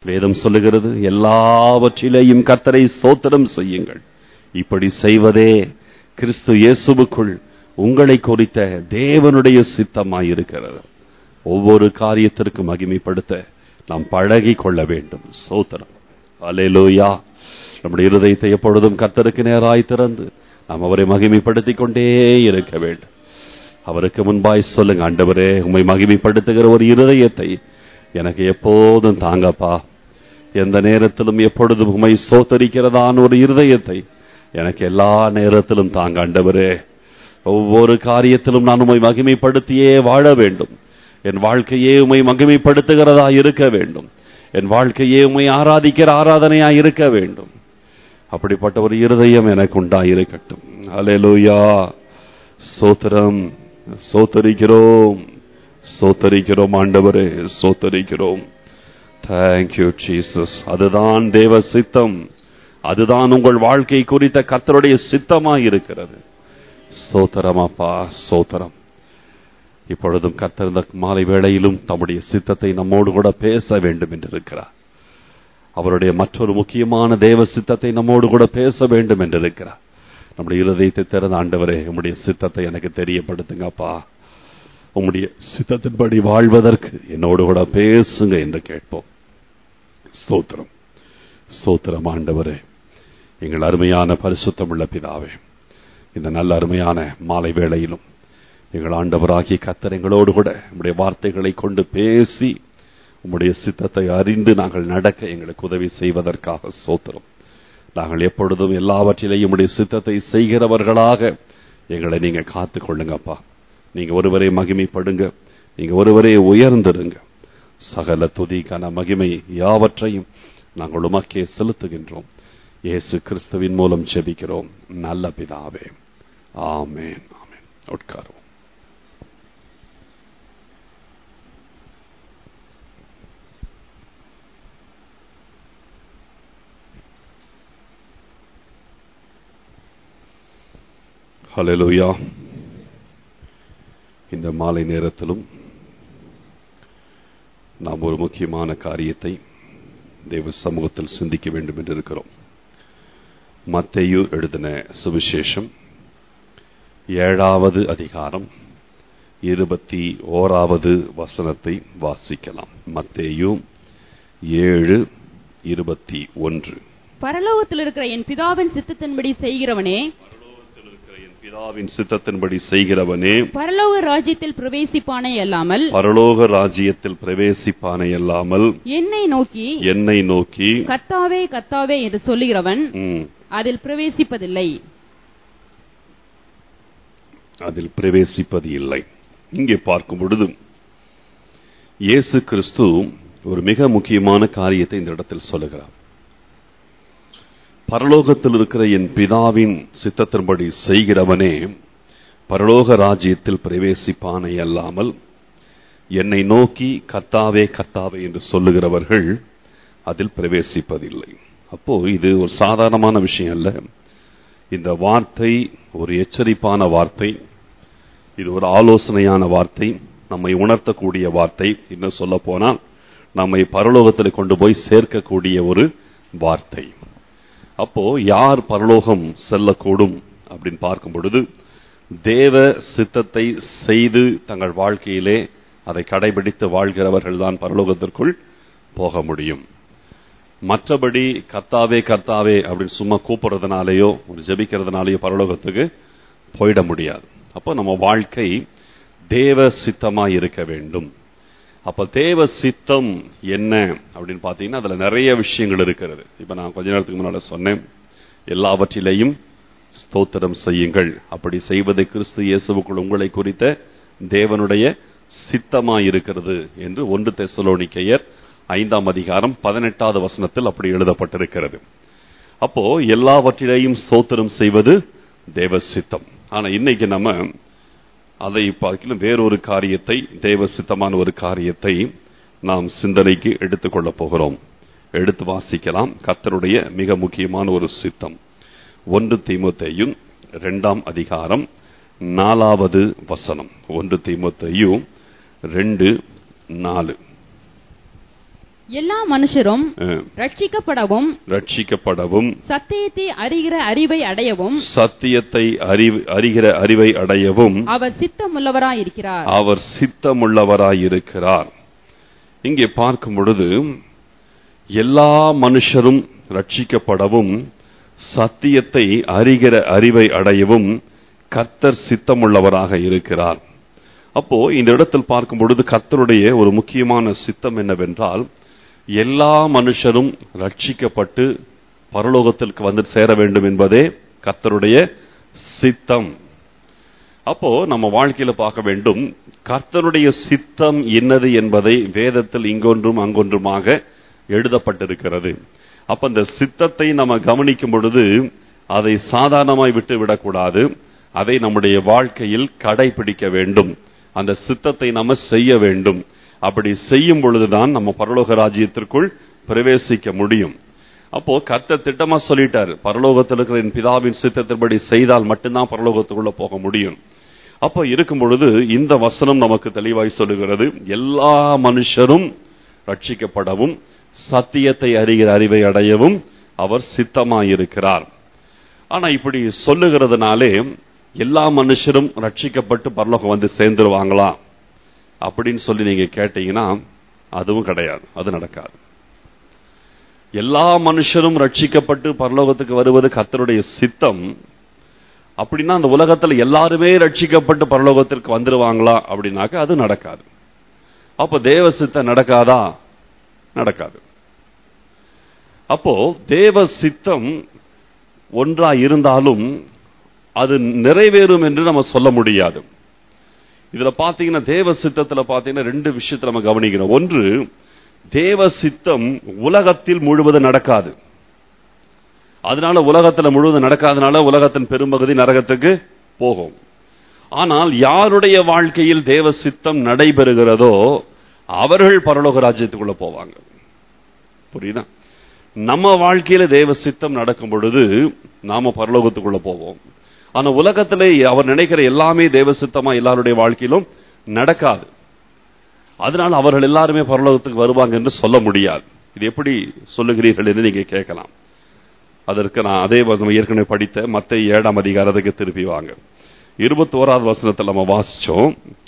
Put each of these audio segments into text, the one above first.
வேதம் சொல்லுகிறது எல்லாவற்றிலேயும் கர்த்தரை ஸ்தோத்திரம் செய்யுங்கள் இப்படி செய்வதே கிறிஸ்து இயேசுவுக்குள் உங்களை குறித்த தேவனுடைய சித்தமாயிருக்கிறது ஒவ்வொரு காரியத்திற்கும் மகிமைப்படுத்த நாம் பழகி கொள்ள வேண்டும் சோத்திரம் அலேலூயா நம்முடைய இருதயத்தை எப்பொழுதும் கர்த்தருக்கு நேராய் திறந்து நாம் அவரை மகிமைப்படுத்திக் கொண்டே இருக்க வேண்டும் அவருக்கு முன்பாய் சொல்லுங்க ஆண்டவரே உம்மை மகிமைப்படுத்துகிற ஒரு இருதயத்தை எனக்கு எப்போதும் தாங்கப்பா எந்த நேரத்திலும் எப்பொழுதும் உம்மை சோத்தரிக்கிறதான ஒரு இருதயத்தை எனக்கு எல்லா நேரத்திலும் தாங்க ஆண்டவரே ஒவ்வொரு காரியத்திலும் நான் உம்மை மகிமைப்படுத்தியே வாழ வேண்டும் என் வாழ்க்கையே உம்மை மகிமைப்படுத்துகிறதா இருக்க வேண்டும் என் வாழ்க்கையே உம்மை ஆராதிக்கிற ஆராதனையா இருக்க வேண்டும் அப்படிப்பட்ட ஒரு இருதயம் எனக்கு உண்டாயிருக்கட்டும் அலேலூயா சோத்திரம் சோத்தரிக்கிறோம் சோத்தரிக்கிறோம் ஆண்டவரே சோத்தரிக்கிறோம் தேங்க்யூ ஜீசஸ் அதுதான் தேவ சித்தம் அதுதான் உங்கள் வாழ்க்கை குறித்த கர்த்தருடைய சித்தமா இருக்கிறது சோத்திரம் அப்பா சோத்திரம் இப்பொழுதும் கர்த்தர் இந்த மாலை வேளையிலும் தம்முடைய சித்தத்தை நம்மோடு கூட பேச வேண்டும் என்று இருக்கிறார் அவருடைய மற்றொரு முக்கியமான தேவ சித்தத்தை நம்மோடு கூட பேச வேண்டும் என்று இருக்கிறார் நம்முடைய இருதயத்தை திறந்த ஆண்டவரே உம்முடைய சித்தத்தை எனக்கு தெரியப்படுத்துங்கப்பா உம்முடைய சித்தத்தின்படி வாழ்வதற்கு என்னோடு கூட பேசுங்க என்று கேட்போம் ஸ்தோத்திரம் ஸ்தோத்திரம் ஆண்டவரே எங்கள் அருமையான பரிசுத்தமுள்ள பிதாவே இந்த நல்ல அருமையான மாலை வேளையிலும் எங்கள் ஆண்டவராகிய கத்தர் எங்களோடு கூட உம்முடைய வார்த்தைகளை கொண்டு பேசி உம்முடைய சித்தத்தை அறிந்து நாங்கள் நடக்க எங்களுக்கு உதவி செய்வதற்காக சோத்திரம் நாங்கள் எப்பொழுதும் எல்லாவற்றிலேயும் உம்முடைய சித்தத்தை செய்கிறவர்களாக எங்களை நீங்க காத்து கொள்ளுங்கப்பா நீங்க ஒருவரை மகிமைப்படுங்க நீங்க ஒருவரே உயர்ந்திருங்க சகல துதி கன மகிமை யாவற்றையும் நாங்கள் உமக்கே செலுத்துகின்றோம் இயேசு கிறிஸ்துவின் மூலம் ஜெபிக்கிறோம் நல்ல பிதாவே ஆமேன் ஆமேன் உட்காரும் ஹalleluya இந்த மாலை நேரத்திலும் நாம் ஒரு முக்கியமான காரியத்தை தேவ சமூகத்தில் சிந்திக்க வேண்டும் என்று இருக்கிறோம் மத்தேயு எழுதின சுவிசேஷம் ஏழாவது அதிகாரம் இருபத்தி ஓராவது வசனத்தை வாசிக்கலாம் மத்தேயு ஏழு இருபத்தி ஒன்று பரலோகத்தில் இருக்கிற என் பிதாவின் சித்தத்தின்படி செய்கிறவனே பரலோகத்தில் இருக்கிற என் பிதாவின் சித்தத்தின்படி செய்கிறவனே பரலோக ராஜ்யத்தில் பிரவேசிப்பானே அல்லாமல் பரலோக ராஜ்யத்தில் பிரவேசிப்பானை அல்லாமல் என்னை நோக்கி என்னை நோக்கி கத்தாவே கத்தாவே என்று சொல்லுகிறவன் ம், அதில் பிரவேசிப்பதில்லை அதில் பிரவேசிப்பது இல்லை இங்கே பார்க்கும் பொழுது இயேசு கிறிஸ்து ஒரு மிக முக்கியமான காரியத்தை இந்த இடத்தில் சொல்லுகிறார் பரலோகத்தில் இருக்கிற என் பிதாவின் சித்தத்தின்படி செய்கிறவனே பரலோக ராஜ்யத்தில் பிரவேசிப்பானை அல்லாமல் என்னை நோக்கி கர்த்தாவே கர்த்தாவே என்று சொல்லுகிறவர்கள் அதில் பிரவேசிப்பதில்லை அப்போ இது ஒரு சாதாரணமான விஷயம் அல்ல இந்த வார்த்தை ஒரு எச்சரிப்பான வார்த்தை இது ஒரு ஆலோசனையான வார்த்தை நம்மை உணர்த்தக்கூடிய வார்த்தை இன்னும் சொல்ல போனா நம்மை பரலோகத்தில் கொண்டு போய் சேர்க்கக்கூடிய ஒரு வார்த்தை அப்போ யார் பரலோகம் செல்லக்கூடும் அப்படின்னு பார்க்கும் பொழுது தேவ சித்தத்தை செய்து தங்கள் வாழ்க்கையிலே அதை கடைபிடித்து வாழ்கிறவர்கள் தான் பரலோகத்திற்குள் போக முடியும் மற்றபடி கர்த்தாவே கர்த்தாவே அப்படின்னு சும்மா கூப்பிடுறதுனாலயோ ஒரு ஜெபிக்கிறதுனாலயோ பரலோகத்துக்கு போயிட முடியாது அப்போ நம்ம வாழ்க்கை தேவ சித்தமா இருக்க வேண்டும் அப்ப தேவ சித்தம் என்ன அப்படின்னு பார்த்தீங்கன்னா அதுல நிறைய விஷயங்கள் இருக்கிறது இப்ப நான் கொஞ்ச நேரத்துக்கு முன்னால சொன்னேன் எல்லாவற்றிலேயும் ஸ்தோத்திரம் செய்யுங்கள் அப்படி செய்வது கிறிஸ்து இயேசுவுக்குள் உங்களை குறித்த தேவனுடைய சித்தமா இருக்கிறது என்று ஒன்று தெசலோனிக்கையர் ஐந்தாம் அதிகாரம் பதினெட்டாவது வசனத்தில் அப்படி எழுதப்பட்டிருக்கிறது அப்போ எல்லாவற்றிலேயும் ஸ்தோத்திரம் செய்வது தேவ சித்தம் ஆனா இன்னைக்கு நம்ம அதை பார்க்கலும் வேறொரு காரியத்தை தேவ சித்தமான ஒரு காரியத்தை நாம் சிந்தனைக்கு எடுத்துக்கொள்ளப் போகிறோம் எடுத்து வாசிக்கலாம் கர்த்தருடைய மிக முக்கியமான ஒரு சித்தம் ஒன்று தீமோத்தேயும் இரண்டாம் அதிகாரம் நாலாவது வசனம் ஒன்று தீமோத்தேயும் ரெண்டு நாலு எல்லா மனுஷரும் அஹ், ரட்சிக்கப்படவும் ரட்சிக்கப்படவும் சத்தியத்தை அறிகிற அறிவை அடையவும் சத்தியத்தை அறிவு அறிகிற அறிவை அடையவும் அவர் சித்தமுள்ளவராயிருக்கிறார் அவர் சித்தமுள்ளவராயிருக்கிறார் இங்கே பார்க்கும் பொழுது எல்லா மனுஷரும் ரட்சிக்கப்படவும் சத்தியத்தை அறிகிற அறிவை அடையவும் கர்த்தர் சித்தமுள்ளவராக இருக்கிறார் அப்போ இந்த இடத்தில் பார்க்கும் பொழுது கர்த்தருடைய ஒரு முக்கியமான சித்தம் என்னவென்றால் எல்லா மனுஷரும் ரட்சிக்கப்பட்டு பரலோகத்திற்கு வந்து சேர வேண்டும் என்பதே கர்த்தருடைய சித்தம் அப்போ நம்ம வாழ்க்கையில பார்க்க வேண்டும் கர்த்தருடைய சித்தம் என்னது என்பதை வேதத்தில் இங்கொன்றும் அங்கொன்றுமாக எழுதப்பட்டிருக்கிறது அப்ப அந்த சித்தத்தை நம்ம கவனிக்கும் பொழுது அதை சாதாரணமாய் விட்டு விடக்கூடாது அதை நம்முடைய வாழ்க்கையில் கடைபிடிக்க வேண்டும் அந்த சித்தத்தை நம்ம செய்ய வேண்டும் அப்படி செய்யும் பொழுதுதான் நம்ம பரலோக ராஜ்யத்திற்குள் பிரவேசிக்க முடியும் அப்போ கர்த்தர் திட்டமா சொல்லிட்டார் பரலோகத்தில் இருக்கிற என் பிதாவின் சித்தத்தின்படி செய்தால் மட்டும்தான் பரலோகத்துக்குள்ள போக முடியும் அப்போ இருக்கும் பொழுது இந்த வசனம் நமக்கு தெளிவாய் சொல்லுகிறது எல்லா மனுஷரும் ரட்சிக்கப்படவும் சத்தியத்தை அறிகிற அறிவை அடையவும் அவர் சித்தமாயிருக்கிறார் ஆனா இப்படி சொல்லுகிறதுனாலே எல்லா மனுஷரும் ரட்சிக்கப்பட்டு பரலோகம் வந்து சேர்ந்துருவாங்களா அப்படின்னு சொல்லி நீங்க கேட்டீங்கன்னா அதுவும் கிடையாது அது நடக்காது எல்லா மனுஷரும் ரட்சிக்கப்பட்டு பரலோகத்துக்கு வருவது கர்த்தருடைய சித்தம் அப்படின்னா அந்த உலகத்துல எல்லாருமே ரட்சிக்கப்பட்டு பரலோகத்திற்கு வந்துருவாங்களா அப்படின்னாக்க அது நடக்காது அப்ப தேவ சித்தம் நடக்காதா நடக்காது அப்போ தேவ சித்தம் ஒன்றா இருந்தாலும் அது நிறைவேறும் என்று நம்ம சொல்ல முடியாது இதுல பாத்தீங்கன்னா தேவ சித்தத்துல பாத்தீங்கன்னா ரெண்டு விஷயத்தை நம்ம கவனிக்கணும் ஒன்று தேவ சித்தம் உலகத்தில் முழுவதும் நடக்காது அதனால உலகத்துல முழுவதும் நடக்காதனால உலகத்தின் பெரும்பகுதி நரகத்துக்கு போகும் ஆனால் யாருடைய வாழ்க்கையில் தேவ சித்தம் நடைபெறுகிறதோ அவர்கள் பரலோக ராஜ்யத்துக்குள்ள போவாங்க புரியுதா நம்ம வாழ்க்கையில தேவ சித்தம் நடக்கும் பொழுது நாம பரலோகத்துக்குள்ள போவோம் ஆனா உலகத்திலே அவர் நினைக்கிற எல்லாமே தேவ சித்தமா எல்லாருடைய வாழ்க்கையிலும் நடக்காது அதனால் அவர்கள் எல்லாருமே பரலோகத்துக்கு வருவாங்க என்று சொல்ல முடியாது இது எப்படி சொல்லுகிறீர்கள் என்று நீங்க கேட்கலாம் அதற்கு நான் அதே வசனம் ஏற்கனவே படித்த மத்த ஏழாம் அதிகாரத்துக்கு திருப்பி வாங்க இருபத்தி ஓராவது வசனத்தில் நம்ம வாசிச்சோம்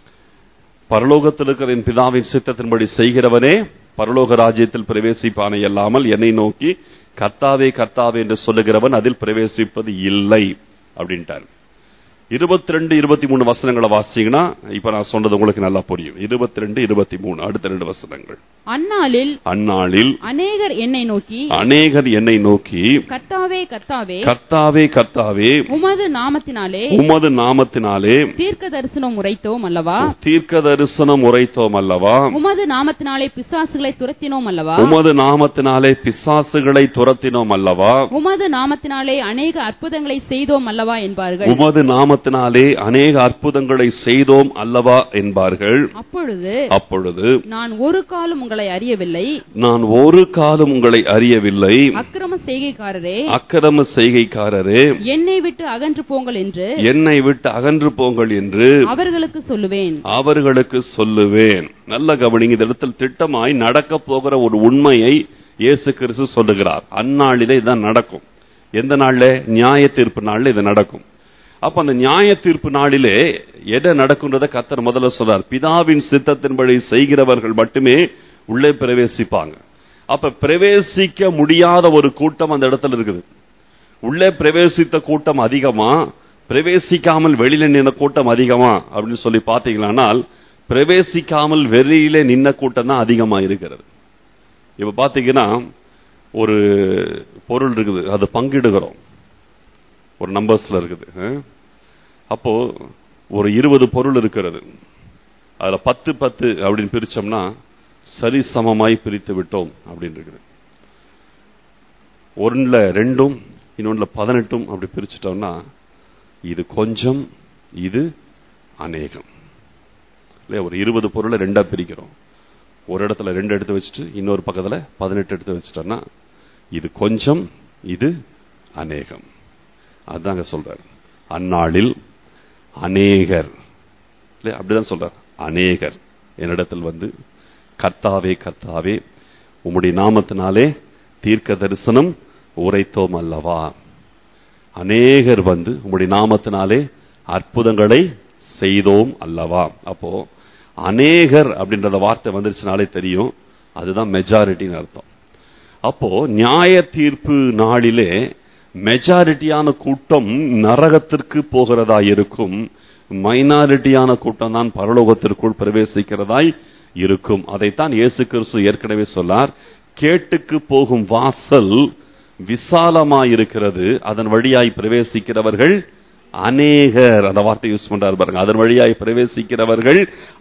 பரலோகத்தில் இருக்கிற என் பிதாவின் சித்தத்தின்படி செய்கிறவனே பரலோக ராஜ்யத்தில் பிரவேசிப்பானே அல்லாமல் என்னை நோக்கி கர்த்தாவே கர்த்தாவே என்று சொல்லுகிறவன் அதில் பிரவேசிப்பது இல்லை அப்படின்ட்டார் இருபத்தி ரெண்டு இருபத்தி மூணு வசனங்களை வாசிச்சீங்கன்னா இப்ப நான் சொன்னது உங்களுக்கு நல்லா புரியும் இருபத்தி ரெண்டு இருபத்தி மூணு அடுத்த ரெண்டு வசனங்கள் அந்நாளில் அந்நாளில் அநேகர் என்னை நோக்கி அநேகர் என்னை நோக்கி கர்த்தாவே கர்த்தாவே கர்த்தாவே கர்த்தாவே உமது நாமத்தினாலே உமது நாமத்தினாலே தீர்க்க தரிசனம் உரைத்தோம் அல்லவா தீர்க்க தரிசனம் உரைத்தோம் அல்லவா உமது நாமத்தினாலே பிசாசுகளை துரத்தினோம் அல்லவா உமது நாமத்தினாலே பிசாசுகளை துரத்தினோம் அல்லவா உமது நாமத்தினாலே அநேக அற்புதங்களை செய்தோம் அல்லவா என்பார்கள் உமது நாமத்தினாலே அநேக அற்புதங்களை செய்தோம் அல்லவா என்பார்கள் அப்பொழுது அப்பொழுது நான் ஒரு காலம் உங்களை அறியவில்லை நான் ஒரு காலம் உங்களை அறியவில்லை அக்கிரம செய்கைக்காரரே அக்கிரம செய்கைக்காரரே என்னை விட்டு அகன்று போங்கள் என்று என்னை விட்டு அகன்று போங்கள் என்று அவர்களுக்கு சொல்லுவேன் அவர்களுக்கு சொல்லுவேன் நல்ல கவனிங்க இந்த இடத்தில் திட்டமாய் நடக்க போகிற ஒரு உண்மையை இயேசு கிறிஸ்து சொல்லுகிறார் அந்நாளிலே இதான் நடக்கும் எந்த நாள்ல நியாய தீர்ப்பு நாள்ல இது நடக்கும் அப்ப அந்த நியாய தீர்ப்பு நாளிலே எதை நடக்குன்றத கத்தர் முதல்ல சொல்றார் பிதாவின் சித்தத்தின்படி செய்கிறவர்கள் மட்டுமே உள்ளே பிரவேசிப்பாங்க அப்ப பிரவேசிக்க முடியாத ஒரு கூட்டம் அந்த இடத்துல இருக்குது உள்ளே பிரவேசித்த கூட்டம் அதிகமா பிரவேசிக்காமல் வெளியில நின்ன கூட்டம் அதிகமா அப்படின்னு சொல்லி பாத்தீங்களானால் பிரவேசிக்காமல் வெளியில நின்ன கூட்டம் தான் அதிகமா இருக்கிறது இப்ப பாத்தீங்கன்னா ஒரு பொருள் இருக்குது அது பங்கிடுகிறோம் ஒரு நம்பர்ஸ்ல இருக்குது அஹ். அப்போ ஒரு இருபது பொருள் இருக்கிறது அதுல பத்து பத்து அப்படின்னு பிரிச்சோம்னா சரி சமமாய் பிரித்து விட்டோம் அப்படின்னு இருக்குது ஒன்றுல ரெண்டும் இன்னொன்றுல பதினெட்டும் அப்படி பிரிச்சுட்டோம்னா இது கொஞ்சம் இது அநேகம் இல்லையா ஒரு இருபது பொருளை ரெண்டா பிரிக்கிறோம் ஒரு இடத்துல ரெண்டு எடுத்து வச்சுட்டு இன்னொரு பக்கத்துல பதினெட்டு எடுத்து வச்சுட்டோம்னா இது கொஞ்சம் இது அநேகம் அதாங்க சொல்றாரு அந்நாளில் அநேகர் இல்லையா அப்படிதான் சொல்றார் அநேகர் என்னிடத்தில் வந்து கர்த்தாவே கர்த்தாவே உம்முடைய நாமத்தினாலே தீர்க்க தரிசனம் உரைத்தோம் அல்லவா அநேகர் வந்து உம்முடைய நாமத்தினாலே அற்புதங்களை செய்தோம் அல்லவா அப்போ அநேகர் அப்படின்றத வார்த்தை வந்துருச்சுனாலே தெரியும் அதுதான் மெஜாரிட்டின்னு அர்த்தம் அப்போ நியாய தீர்ப்பு நாளிலே மெஜாரிட்டியான கூட்டம் நரகத்திற்கு போகிறதா இருக்கும் மைனாரிட்டியான கூட்டம் தான் பரலோகத்திற்குள் பிரவேசிக்கிறதாய் இருக்கும் அதைத்தான் இயேசு கிறிஸ்து ஏற்கனவே சொன்னார் கேட்டுக்கு போகும் வாசல் விசாலமாயிருக்கிறது அதன் வழியாய் பிரவேசிக்கிறவர்கள் அநேகர் அந்த வார்த்தை யூஸ் பண்றாரு பாருங்க அதன் வழியாய் பிரவேசிக்கிறவர்கள்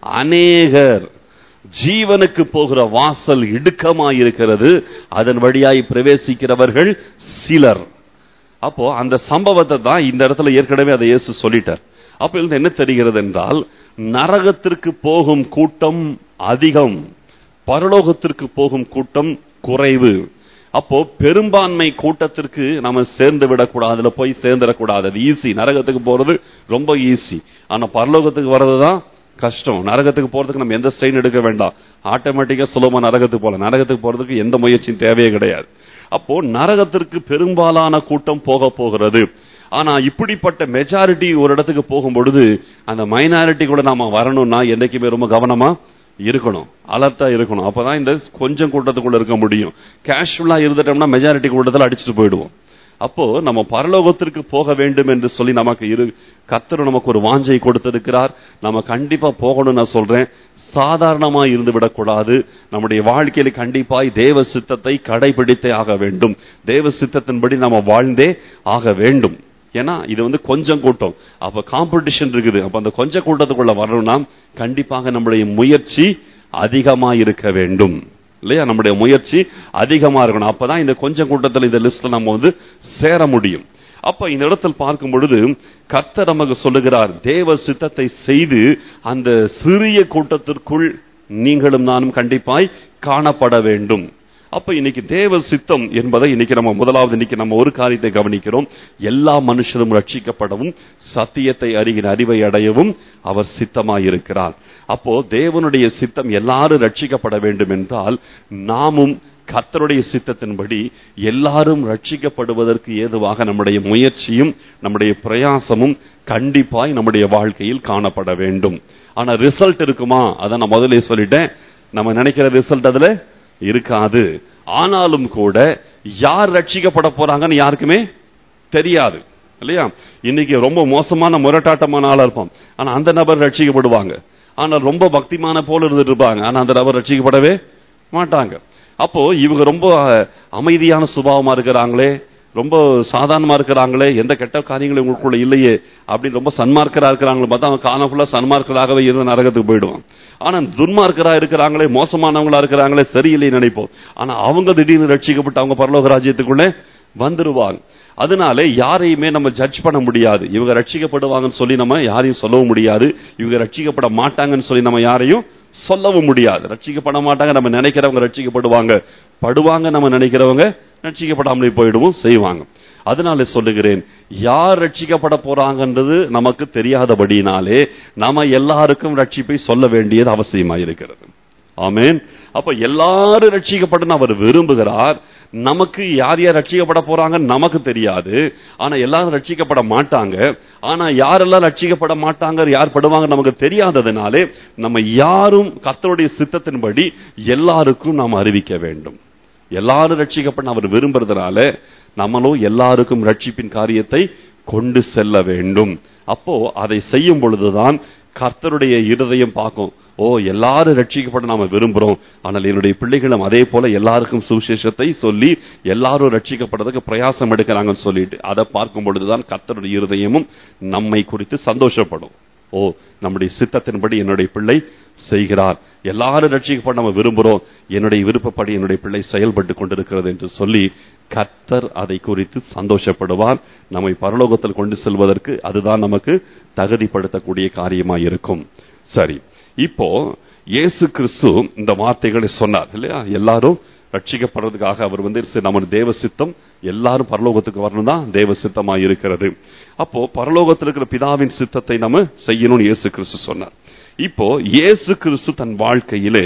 அநேகர் ஜீவனுக்கு போகிற வாசல் இடுக்கமாயிருக்கிறது அதன் வழியாய் பிரவேசிக்கிறவர்கள் சிலர் அப்போ அந்த சம்பவத்தை தான் இந்த இடத்துல ஏற்கனவே அதை இயேசு சொல்லிட்டார் அப்ப இருந்து என்ன தெரிகிறது என்றால் நரகத்திற்கு போகும் கூட்டம் அதிகம் பரலோகத்திற்கு போகும் கூட்டம் குறைவு அப்போ பெரும்பான்மை கூட்டத்திற்கு நம்ம சேர்ந்து விடக்கூடாது அதுல போய் சேர்ந்துடக்கூடாது அது ஈஸி நரகத்துக்கு போறது ரொம்ப ஈஸி ஆனா பரலோகத்துக்கு வர்றதுதான் கஷ்டம் நரகத்துக்கு போறதுக்கு நம்ம எந்த ஸ்ட்ரெயின் எடுக்க வேண்டாம் ஆட்டோமேட்டிக்கா சுலபமா நரகத்துக்கு போகலாம் நரகத்துக்கு போறதுக்கு எந்த முயற்சியும் தேவையே கிடையாது அப்போ நரகத்திற்கு பெரும்பாலான கூட்டம் போக போகிறது ஆனா இப்படிப்பட்ட மெஜாரிட்டி ஒரு இடத்துக்கு போகும் பொழுது அந்த மைனாரிட்டி கூட நாம வரணும்னா என்னைக்குமே ரொம்ப கவனமா இருக்கணும் அலர்ட்டா இருக்கணும் அப்பதான் இந்த கொஞ்சம் கூட்டத்துக்குள்ள இருக்க முடியும் கேஷுவலா இருந்துட்டோம்னா மெஜாரிட்டி கூட்டத்தில் அடிச்சுட்டு போயிடுவோம் அப்போ நம்ம பரலோகத்திற்கு போக வேண்டும் என்று சொல்லி நமக்கு இரு கத்தர் நமக்கு ஒரு வாஞ்சை கொடுத்திருக்கிறார் நம்ம கண்டிப்பா போகணும் நான் சொல்றேன் சாதாரணமா இருந்து விடக்கூடாது நம்முடைய வாழ்க்கையில கண்டிப்பாய் தேவ சித்தத்தை கடைபிடித்தே ஆக வேண்டும் தேவ சித்தத்தின்படி நம்ம வாழ்ந்தே ஆக வேண்டும் ஏன்னா இது வந்து கொஞ்சம் கூட்டம் அப்ப காம்படிஷன் இருக்குது அப்ப அந்த கொஞ்ச கூட்டத்துக்குள்ள வரணும்னா கண்டிப்பாக நம்முடைய முயற்சி அதிகமா இருக்க வேண்டும் இல்லையா நம்முடைய முயற்சி அதிகமா இருக்கணும் அப்பதான் இந்த கொஞ்சம் கூட்டத்தில் இந்த லிஸ்ட்ல நம்ம வந்து சேர முடியும் அப்ப இந்த இடத்தில் பார்க்கும் பொழுது கர்த்தர் நமக்கு சொல்லுகிறார் தேவ சித்தத்தை செய்து அந்த சிறிய கூட்டத்திற்குள் நீங்களும் நானும் கண்டிப்பாய் காணப்பட வேண்டும் அப்ப இன்னைக்கு தேவ சித்தம் என்பதை இன்னைக்கு நம்ம முதலாவது இன்னைக்கு நம்ம ஒரு காரியத்தை கவனிக்கிறோம் எல்லா மனுஷரும் ரட்சிக்கப்படவும் சத்தியத்தை அறிகிற அறிவை அடையவும் அவர் சித்தமாயிருக்கிறார் அப்போ தேவனுடைய சித்தம் எல்லாரும் ரட்சிக்கப்பட வேண்டும் என்றால் நாமும் கர்த்தருடைய சித்தத்தின்படி எல்லாரும் ரட்சிக்கப்படுவதற்கு ஏதுவாக நம்முடைய முயற்சியும் நம்முடைய பிரயாசமும் கண்டிப்பாய் நம்முடைய வாழ்க்கையில் காணப்பட வேண்டும் ஆனா ரிசல்ட் இருக்குமா அதை நான் முதல்ல சொல்லிட்டேன் நம்ம நினைக்கிற ரிசல்ட் அதுல இருக்காது ஆனாலும் கூட யார் ரட்சிக்கப்பட போறாங்கன்னு யாருக்குமே தெரியாது இல்லையா இன்னைக்கு ரொம்ப மோசமான முரட்டாட்டமான ஆளா இருப்போம் ஆனா அந்த நபர் ரட்சிக்கப்படுவாங்க ஆனா ரொம்ப பக்திமான போல இருந்துட்டு இருப்பாங்க ஆனா அந்த நபர் ரட்சிக்கப்படவே மாட்டாங்க அப்போ இவங்க ரொம்ப அமைதியான சுபாவமா இருக்கிறாங்களே ரொம்ப சாதாரணமா இருக்கிறாங்களே எந்த கெட்ட காரியங்களும் இவங்களுக்குள்ள இல்லையே அப்படின்னு ரொம்ப சன்மார்க்கரா இருக்கிறாங்களே பார்த்தா அவங்க காலம் ஃபுல்லா சன்மார்க்கராகவே இருந்து நரகத்துக்கு போயிடுவான் ஆனா துன்மார்க்கரா இருக்கிறாங்களே மோசமானவங்களா இருக்கிறாங்களே சரியில்லை நினைப்போம் ஆனா அவங்க திடீர்னு ரட்சிக்கப்பட்டு அவங்க பரலோக ராஜ்யத்துக்குள்ளே வந்துருவாங்க அதனால யாரையுமே நம்ம ஜட்ஜ் பண்ண முடியாது இவங்க ரட்சிக்கப்படுவாங்கன்னு சொல்லி நம்ம யாரையும் சொல்லவும் முடியாது இவங்க ரட்சிக்கப்பட மாட்டாங்கன்னு சொல்லி நம்ம யாரையும் சொல்லவும் முடியாது ரட்சிக்கப்பட மாட்டாங்க நம்ம நினைக்கிறவங்க ரட்சிக்கப்படுவாங்க படுவாங்க நம்ம நினைக்கிறவங்க ரட்சிக்கப்படாமலே போயிடுவோம் செய்வாங்க அதனால சொல்லுகிறேன் யார் ரட்சிக்கப்பட போறாங்கன்றது நமக்கு தெரியாதபடினாலே நாம எல்லாருக்கும் ரட்சிப்பை சொல்ல வேண்டியது அவசியமா இருக்கிறது ஆமேன் அப்ப எல்லாரும் ரட்சிக்கப்படணும் அவர் விரும்புகிறார் நமக்கு யார் யார் ரட்சிக்கப்பட போறாங்கன்னு நமக்கு தெரியாது ஆனா எல்லாரும் ரட்சிக்கப்பட மாட்டாங்க ஆனா யாரெல்லாம் ரட்சிக்கப்பட மாட்டாங்க யார் படுவாங்க நமக்கு தெரியாததுனாலே நம்ம யாரும் கர்த்தருடைய சித்தத்தின்படி எல்லாருக்கும் நாம் அறிவிக்க வேண்டும் எல்லாரும் ரட்சிக்கப்பட அவர் விரும்புறதுனால நம்மளும் எல்லாருக்கும் ரட்சிப்பின் காரியத்தை கொண்டு செல்ல வேண்டும் அப்போ அதை செய்யும் பொழுதுதான் கர்த்தருடைய இருதயம் பார்க்கும் ஓ எல்லாரும் ரட்சிக்கப்பட நாம விரும்புறோம் ஆனால் என்னுடைய பிள்ளைகளும் அதே போல எல்லாருக்கும் சுவிசேஷத்தை சொல்லி எல்லாரும் ரட்சிக்கப்படுறதுக்கு பிரயாசம் எடுக்கிறாங்கன்னு சொல்லிட்டு அதை பார்க்கும் பொழுதுதான் கர்த்தருடைய இருதயமும் நம்மை குறித்து சந்தோஷப்படும் ஓ நம்முடைய சித்தத்தின்படி என்னுடைய பிள்ளை செய்கிறார் எல்லாரும் ரட்சிக்கப்பட நம்ம விரும்புகிறோம் என்னுடைய விருப்பப்படி என்னுடைய பிள்ளை செயல்பட்டு கொண்டிருக்கிறது என்று சொல்லி கர்த்தர் அதை குறித்து சந்தோஷப்படுவார் நம்மை பரலோகத்தில் கொண்டு செல்வதற்கு அதுதான் நமக்கு தகுதிப்படுத்தக்கூடிய காரியமாக இருக்கும் சரி இப்போ இயேசு கிறிஸ்து இந்த வார்த்தைகளை சொன்னார் இல்லையா எல்லாரும் ரட்சிக்கப்படுறதுக்காக அவர் வந்து சரி, நம்ம தேவ சித்தம் எல்லாரும் பரலோகத்துக்கு வரணும் தான் தேவ சித்தமா இருக்கிறது அப்போ பரலோகத்தில் இருக்கிற பிதாவின் சித்தத்தை நம்ம செய்யணும்னு இயேசு கிறிஸ்து சொன்னார் இப்போ இயேசு கிறிஸ்து தன் வாழ்க்கையிலே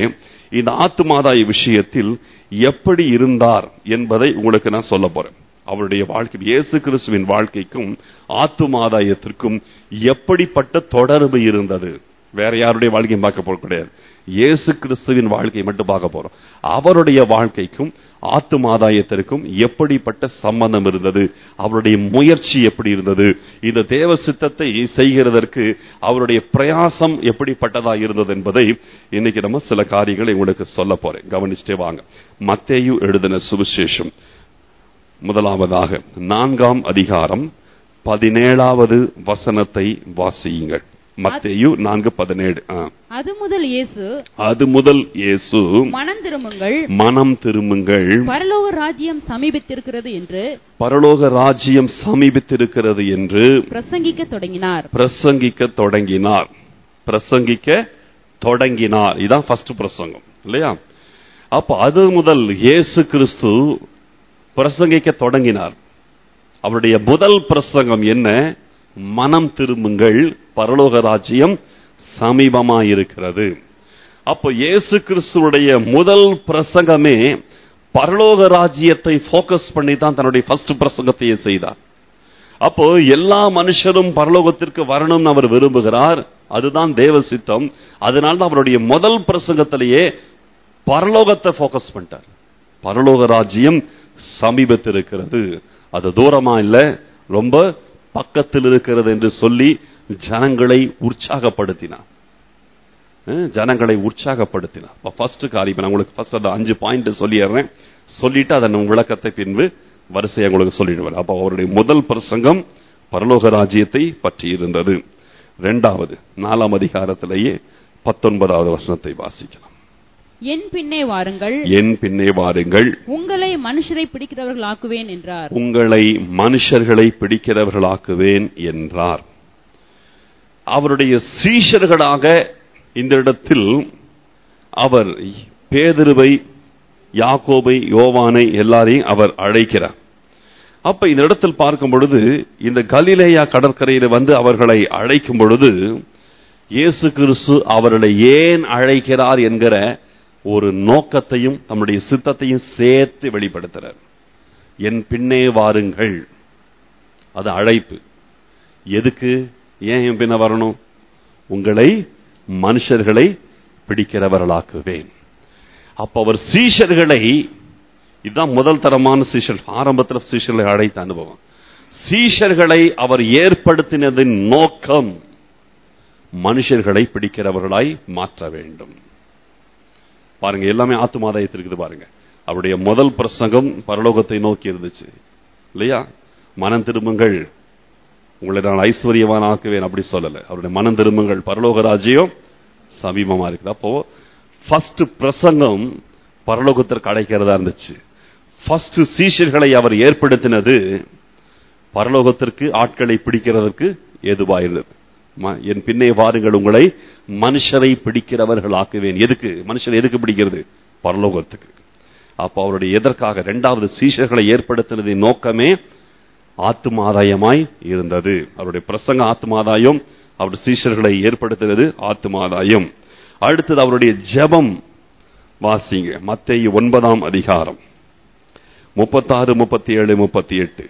இந்த ஆத்துமாதாய விஷயத்தில் எப்படி இருந்தார் என்பதை உங்களுக்கு நான் சொல்ல போறேன் அவருடைய வாழ்க்கை இயேசு கிறிஸ்துவின் வாழ்க்கைக்கும் ஆத்துமாதாயத்திற்கும் எப்படிப்பட்ட தொடர்பு இருந்தது வேற யாருடைய வாழ்க்கையும் பார்க்க போறது கிடையாது இயேசு கிறிஸ்துவின் வாழ்க்கையை மட்டும் பார்க்க போறோம் அவருடைய வாழ்க்கைக்கும் ஆத்துமாதாயத்திற்கும் எப்படிப்பட்ட சம்பந்தம் இருந்தது அவருடைய முயற்சி எப்படி இருந்தது இந்த தேவ சித்தத்தை செய்கிறதற்கு அவருடைய பிரயாசம் எப்படிப்பட்டதா இருந்தது என்பதை இன்னைக்கு நம்ம சில காரியங்களை உங்களுக்கு சொல்ல போறேன் கவனிச்சுட்டே வாங்க மத்தேயு எழுதின சுவிசேஷம் முதலாவதாக நான்காம் அதிகாரம் பதினேழாவது வசனத்தை வாசியுங்கள் மத்தேயு நான்கு பதினேழு ஆ. அது முதல் இயேசு அது முதல் இயேசு மனம் திரும்புங்கள் மனம் திரும்புங்கள் பரலோக ராஜ்யம் சமீபித்திருக்கிறது என்று பரலோக ராஜ்யம் சமீபித்திருக்கிறது என்று பிரசங்கிக்க தொடங்கினார் பிரசங்கிக்க தொடங்கினார் பிரசங்கிக்க தொடங்கினார் இதான் ஃபர்ஸ்ட் பிரசங்கம் இல்லையா அப்ப அது முதல் இயேசு கிறிஸ்து பிரசங்கிக்க தொடங்கினார் அவருடைய முதல் பிரசங்கம் என்ன மனம் திரும்புங்கள் பரலோக ராஜ்யம் சமீபமாயிருக்கிறது அப்போ இயேசு கிறிஸ்துவுடைய முதல் பிரசங்கமே பரலோக ராஜ்யத்தை ஃபோக்கஸ் பண்ணி தான் தன்னுடைய ஃபர்ஸ்ட் பிரசங்கத்தையே செய்தார் அப்போ எல்லா மனுஷரும் பரலோகத்திற்கு வரணும்னு அவர் விரும்புகிறார் அதுதான் தேவ சித்தம் அதனால தான் அவருடைய முதல் பிரசங்கத்திலேயே பரலோகத்தை ஃபோக்கஸ் பண்ணிட்டார் பரலோக ராஜ்யம் சமீபத்திருக்கிறது அது தூரமா இல்ல ரொம்ப பக்கத்தில் இருக்கிறது என்று சொல்லி ஜனங்களை உற்சாகப்படுத்தினார் அஹ், ஜனங்களை உற்சாகப்படுத்தினார் அப்ப ஃபர்ஸ்ட் காரியம் நான் உங்களுக்கு ஃபர்ஸ்ட் அந்த அஞ்சு பாயிண்ட் சொல்லிடுறேன் சொல்லிட்டு அதன் விளக்கத்தை பின்பு வரிசையை உங்களுக்கு சொல்லிடுவேன் அப்ப அவருடைய முதல் பிரசங்கம் பரலோக ராஜ்யத்தை பற்றி இருந்தது இரண்டாவது நாலாம் அதிகாரத்திலேயே பத்தொன்பதாவது வசனத்தை வாசிக்கலாம் என் பின்னே வாருங்கள் என் பின்னே வாருங்கள் உங்களை மனுஷரை பிடிக்கிறவர்களாக்குவேன் என்றார் உங்களை மனுஷர்களை பிடிக்கிறவர்களாக்குவேன் என்றார் அவருடைய சீஷர்களாக இந்த இடத்தில் அவர் பேதுருவை யாக்கோபை யோவானை எல்லாரையும் அவர் அழைக்கிறார் அப்ப இந்த இடத்தில் பார்க்கும் பொழுது இந்த கலிலேயா கடற்கரையில் வந்து அவர்களை அழைக்கும் பொழுது இயேசு கிறிஸ்து அவர்களை ஏன் அழைக்கிறார் என்கிற ஒரு நோக்கத்தையும் தம்முடைய சித்தத்தையும் சேர்த்து வெளிப்படுத்துறார் என் பின்னே வாருங்கள் அது அழைப்பு எதுக்கு ஏன் என் பின்ன வரணும் உங்களை மனுஷர்களை பிடிக்கிறவர்களாக்குவேன் அப்ப அவர் சீஷர்களை இதுதான் முதல் தரமான சீஷர் ஆரம்பத்தில் சீஷர்களை அழைத்த அனுபவம் சீஷர்களை அவர் ஏற்படுத்தினதின் நோக்கம் மனுஷர்களை பிடிக்கிறவர்களாய் மாற்ற வேண்டும் பாருங்க எல்லாமே ஆத்துமாதாயத்தில் இருக்குது பாருங்க அவருடைய முதல் பிரசங்கம் பரலோகத்தை நோக்கி இருந்துச்சு இல்லையா மனம் திரும்புங்கள் உங்களை நான் ஐஸ்வர்யவான் ஆக்குவேன் அப்படி சொல்லல அவருடைய மனம் திரும்புங்கள் பரலோக ராஜ்யம் சமீபமா இருக்குது அப்போ ஃபர்ஸ்ட் பிரசங்கம் பரலோகத்திற்கு அடைக்கிறதா இருந்துச்சு ஃபர்ஸ்ட் சீஷர்களை அவர் ஏற்படுத்தினது பரலோகத்திற்கு ஆட்களை பிடிக்கிறதற்கு ஏதுவாயிருந்தது ம- என் பின்னே வாருங்கள் உங்களை மனுஷரை பிடிக்கிறவர்கள் ஆக்குவேன் எதுக்கு மனுஷர் எதுக்கு பிடிக்கிறது பரலோகத்துக்கு அப்போ அவருடைய எதற்காக இரண்டாவது சீஷர்களை ஏற்படுத்தினதின் நோக்கமே ஆத்துமாதாயமாய் இருந்தது அவருடைய பிரசங்க ஆத்துமாதாயம் அவருடைய சீஷர்களை ஏற்படுத்தினது ஆத்துமாதாயம் அடுத்தது அவருடைய ஜெபம் வாசிங்க மத்தேயு ஒன்பதாம் அதிகாரம் முப்பத்தாறு முப்பத்தி ஏழு முப்பத்தி எட்டு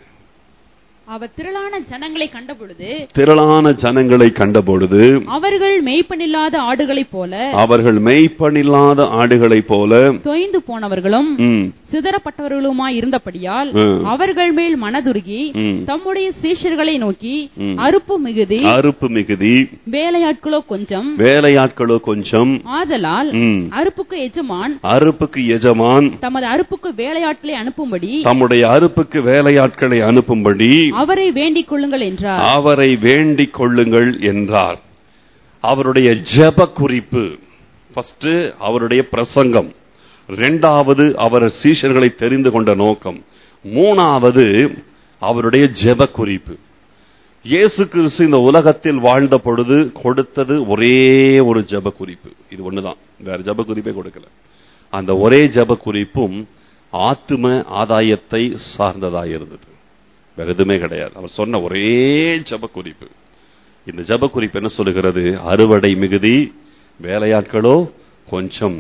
அவர் திரளான ஜனங்களை கண்டபொழுது திரளான ஜனங்களை கண்டபொழுது அவர்கள் மெய்ப்பனில்லாத ஆடுகளைப் போல அவர்கள் மெய்ப்பனில்லாத ஆடுகளைப் போல தொய்ந்து போனவர்களும் ம், சிதறப்பட்டவர்களுமாய் இருந்தபடியால் ம். அவர்கள் மேல் மனதுருகி ம். தம்முடைய சீஷர்களை நோக்கி ம். அறுப்பு மிகுதி அறுப்பு மிகுதி வேலையாட்களோ கொஞ்சம் வேலையாட்களோ கொஞ்சம் ஆதலால் ம், அறுப்புக்கு எஜமான் அறுப்புக்கு எஜமான் தமது அறுப்புக்கு வேலையாட்களை அனுப்பும்படி தம்முடைய அறுப்புக்கு வேலையாட்களை அனுப்பும்படி அவரை வேண்டிக் கொள்ளுங்கள் என்றார் அவரை வேண்டிக் கொள்ளுங்கள் என்றார் அவருடைய ஜெப குறிப்பு ஃபர்ஸ்ட் அவருடைய பிரசங்கம் இரண்டாவது அவர் சீஷர்களை தெரிந்து கொண்ட நோக்கம் மூணாவது அவருடைய ஜெப குறிப்பு இயேசு கிறிஸ்து இந்த உலகத்தில் வாழ்ந்த பொழுது கொடுத்தது ஒரே ஒரு ஜெப குறிப்பு இது ஒண்ணுதான் வேற ஜெப குறிப்பே கொடுக்கல அந்த ஒரே ஜெப குறிப்பும் ஆத்தும ஆதாயத்தை சார்ந்ததாக இருந்தது வேற எதுவுமே கிடையாது அவர் சொன்ன ஒரே ஜெப குறிப்பு இந்த ஜெப குறிப்பு என்ன சொல்லுகிறது அறுவடை மிகுதி வேலையாட்களோ கொஞ்சம்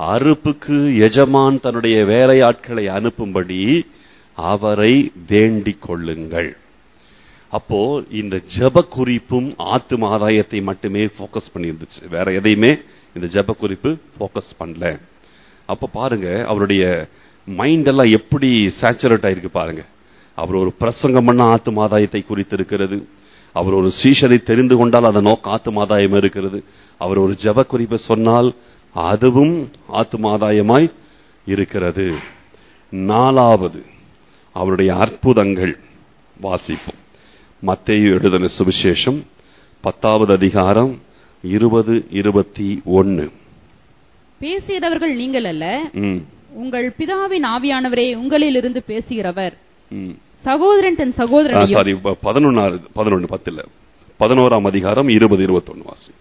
அறுப்புக்கு எஜமான் தன்னுடைய வேலையாட்களை அனுப்பும்படி அவரை வேண்டிக் கொள்ளுங்கள் அப்போ இந்த ஜெப குறிப்பும் ஆத்தும ஆதாயத்தை மட்டுமே ஃபோக்கஸ் பண்ணியிருந்துச்சு வேற எதையுமே இந்த ஜெப குறிப்பு ஃபோக்கஸ் பண்ணல அப்ப பாருங்க அவருடைய மைண்ட் எல்லாம் எப்படி சேச்சுரேட் ஆயிருக்கு பாருங்க அவர் ஒரு பிரசங்கம் பண்ண ஆத்தும ஆதாயத்தை குறித்து இருக்கிறது அவர் ஒரு சீஷரை தெரிந்து கொண்டால் அந்த நோக்க ஆத்தும ஆதாயம் இருக்கிறது அவர் ஒரு ஜெப குறிப்பை சொன்னால் அதுவும் ஆத்தும ஆதாயமாய் இருக்கிறது நாலாவது அவருடைய அற்புதங்கள் வாசிப்போம் மத்தேயு எழுதின சுவிசேஷம் பத்தாவது அதிகாரம் இருபது இருபத்தி ஒன்னு பேசியதவர்கள் நீங்கள் அல்ல ம், உங்கள் பிதாவின் ஆவியானவரே உங்களிலிருந்து பேசுகிறவர் ம். சகோதரன் தன் ஆ, சகோதரனையும் சாரி பதினொன்னாறு பதினொன்னு பத்துல பதினோராம் அதிகாரம் இருபது இருபத்தொன்னு வாசி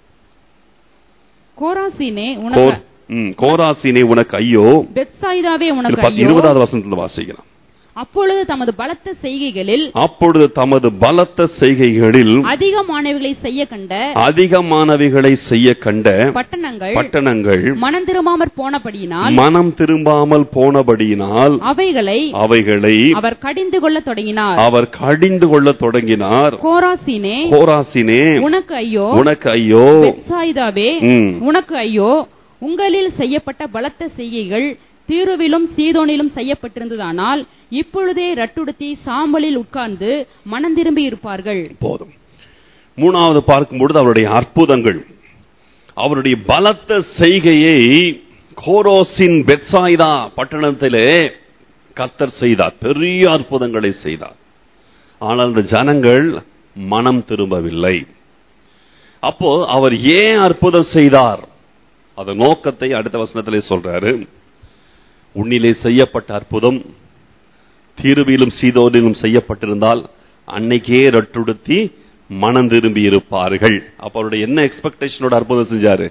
கோராசீனே கோர்- உனக்கு ம், கோராசினே உனக்கு ஐயோ பெத்சாயிதாவே இது உனக்கு பத்து- ஐயோ இருபதாவது வசனத்துல வாசிக்கலாம் அப்பொழுது தமது பலத்த செய்கைகளில் அப்பொழுது தமது பலத்த செய்கைகளில் அதிகமானவைகளை செய்ய கண்ட அதிகமானவைகளை செய்ய கண்ட பட்டணங்கள் பட்டணங்கள் மனம் திரும்பாமற் போனபடியினால் மனம் திரும்பாமல் போனபடியினால் அவைகளை அவைகளை அவர் கடிந்து கொள்ளத் தொடங்கினார் அவர் கடிந்து கொள்ளத் தொடங்கினார் கோராசீனே கோராசினே உனக்கு ஐயோ உனக்கு ஐயோ பெத்சாயிதாவே ம். உனக்கு ஐயோ உங்களில் செய்யப்பட்ட பலத்த செய்கைகள் தீருவிலும் சீதோனிலும் செய்யப்பட்டிருந்ததானால் இப்பொழுதே ரட்டுடுத்தி சாம்பலில் உட்கார்ந்து மனம் திரும்பி இருப்பார்கள் போதும் மூணாவது பார்க்கும்பொழுது அவருடைய அற்புதங்கள் அவருடைய பலத்த செய்கையை கோரோசின் பெட்சாயிதா பட்டணத்திலே கர்த்தர் செய்தார் பெரிய அற்புதங்களை செய்தார் ஆனால் அந்த ஜனங்கள் மனம் திரும்பவில்லை அப்போ அவர் ஏன் அற்புதம் செய்தார் அந்த நோக்கத்தை அடுத்த வசனத்திலே சொல்றாரு உன்னிலே செய்யப்பட்ட அற்புதம் தீருவிலும் சீதோனிலும் செய்யப்பட்டிருந்தால் அன்னைக்கே ரட்டுடுத்தி மனம் திரும்பி இருப்பார்கள் அப்ப அவருடைய என்ன எக்ஸ்பெக்டேஷனோட அற்புதம் செஞ்சாரு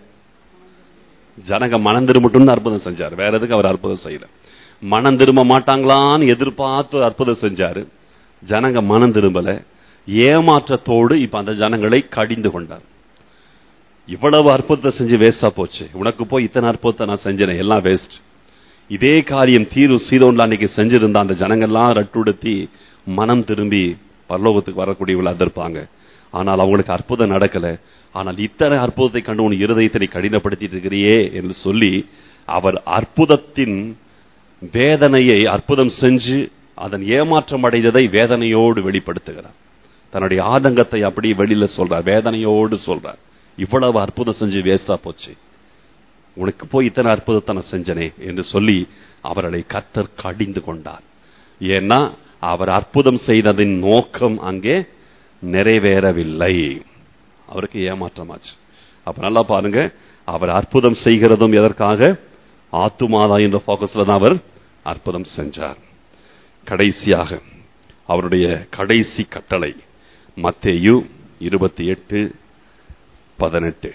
ஜனங்க மனம் திரும்பட்டும் அற்புதம் செஞ்சாரு வேற எதுக்கு அவர் அற்புதம் செய்யல மனம் திரும்ப மாட்டாங்களான்னு எதிர்பார்த்து ஒரு அற்புதம் செஞ்சாரு ஜனங்க மனம் திரும்பல ஏமாற்றத்தோடு இப்ப அந்த ஜனங்களை கடிந்து கொண்டார் இவ்வளவு அற்புதத்தை செஞ்சு வேஸ்டா போச்சு உனக்கு போய் இத்தனை அற்புதத்தை நான் செஞ்சேனே எல்லாம் வேஸ்ட் இதே காரியம் தீரு சீதோன்ல அன்னைக்கு செஞ்சிருந்த அந்த ஜனங்கள்லாம் ரட்டுடுத்தி மனம் திரும்பி பரலோகத்துக்கு வரக்கூடியவங்களா இருப்பாங்க ஆனால் அவங்களுக்கு அற்புதம் நடக்கல ஆனால் இத்தனை அற்புதத்தை கண்டு உன் இருதயத்தை நீ கடினப்படுத்திட்டு இருக்கிறியே என்று சொல்லி அவர் அற்புதத்தின் வேதனையை அற்புதம் செஞ்சு அதன் ஏமாற்றம் அடைந்ததை வேதனையோடு வெளிப்படுத்துகிறார் தன்னுடைய ஆதங்கத்தை அப்படியே வெளியில சொல்றார் வேதனையோடு சொல்றார் இவ்வளவு அற்புதம் செஞ்சு வேஸ்டா போச்சு உனக்கு போய் இத்தனை அற்புதத்தை நான் செஞ்சனே என்று சொல்லி அவர்களை கர்த்தர் கடிந்து கொண்டார் ஏன்னா அவர் அற்புதம் செய்ததின் நோக்கம் அங்கே நிறைவேறவில்லை அவருக்கு ஏமாற்றமாச்சு அப்ப நல்லா பாருங்க அவர் அற்புதம் செய்கிறதும் எதற்காக ஆத்துமாதா என்ற போக்கஸ்ல தான் அவர் அற்புதம் செஞ்சார் கடைசியாக அவருடைய கடைசி கட்டளை மத்தேயு இருபத்தி எட்டு பதினெட்டு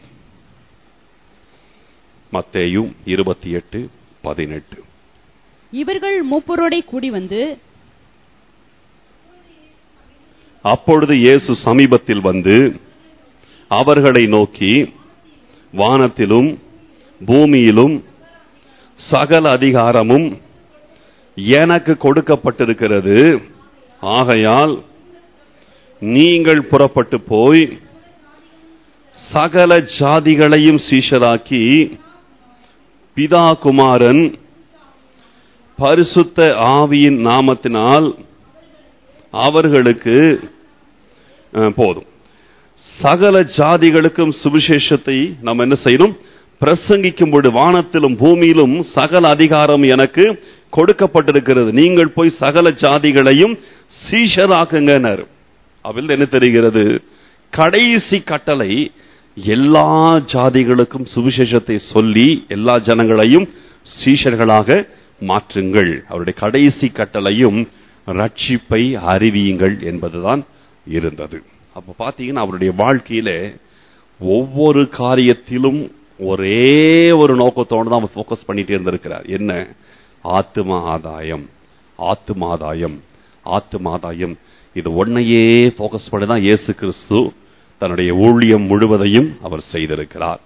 மத்தேயு இருபத்தி எட்டு பதினெட்டு இவர்கள் மூப்பரோடே கூடி வந்து அப்பொழுது இயேசு சமீபத்தில் வந்து அவர்களை நோக்கி வானத்திலும் பூமியிலும் சகல அதிகாரமும் எனக்கு கொடுக்கப்பட்டிருக்கிறது ஆகையால் நீங்கள் புறப்பட்டு போய் சகல ஜாதிகளையும் சீஷராக்கி பிதா குமாரன் பரிசுத்த ஆவியின் நாமத்தினால் அவர்களுக்கு அஹ், போதும் சகல ஜாதிகளுக்கும் சுவிசேஷத்தை நாம் என்ன செய்யணும் பிரசங்கிக்கும் பொழுது வானத்திலும் பூமியிலும் சகல அதிகாரம் எனக்கு கொடுக்கப்பட்டிருக்கிறது நீங்கள் போய் சகல ஜாதிகளையும் சீஷராக்குங்கன்னாரு அதில் என்ன தெரிகிறது கடைசி கட்டளை எல்லா ஜாதிகளுக்கும் சுவிசேஷத்தை சொல்லி எல்லா ஜனங்களையும் சீஷர்களாக மாற்றுங்கள் அவருடைய கடைசி கட்டளையும் ரட்சிப்பை அறிவியுங்கள் என்பதுதான் இருந்தது அப்ப பாத்தீங்கன்னா அவருடைய வாழ்க்கையில ஒவ்வொரு காரியத்திலும் ஒரே ஒரு நோக்கத்தோடு தான் அவர் ஃபோக்கஸ் பண்ணிட்டே இருந்திருக்கிறார் என்ன ஆத்தும ஆதாயம் ஆத்தும ஆதாயம் ஆத்தும ஆதாயம் இது ஒன்னையே ஃபோக்கஸ் பண்ணி தான் இயேசு கிறிஸ்து தன்னுடைய ஊழியம் முழுவதையும் அவர் செய்திருக்கிறார்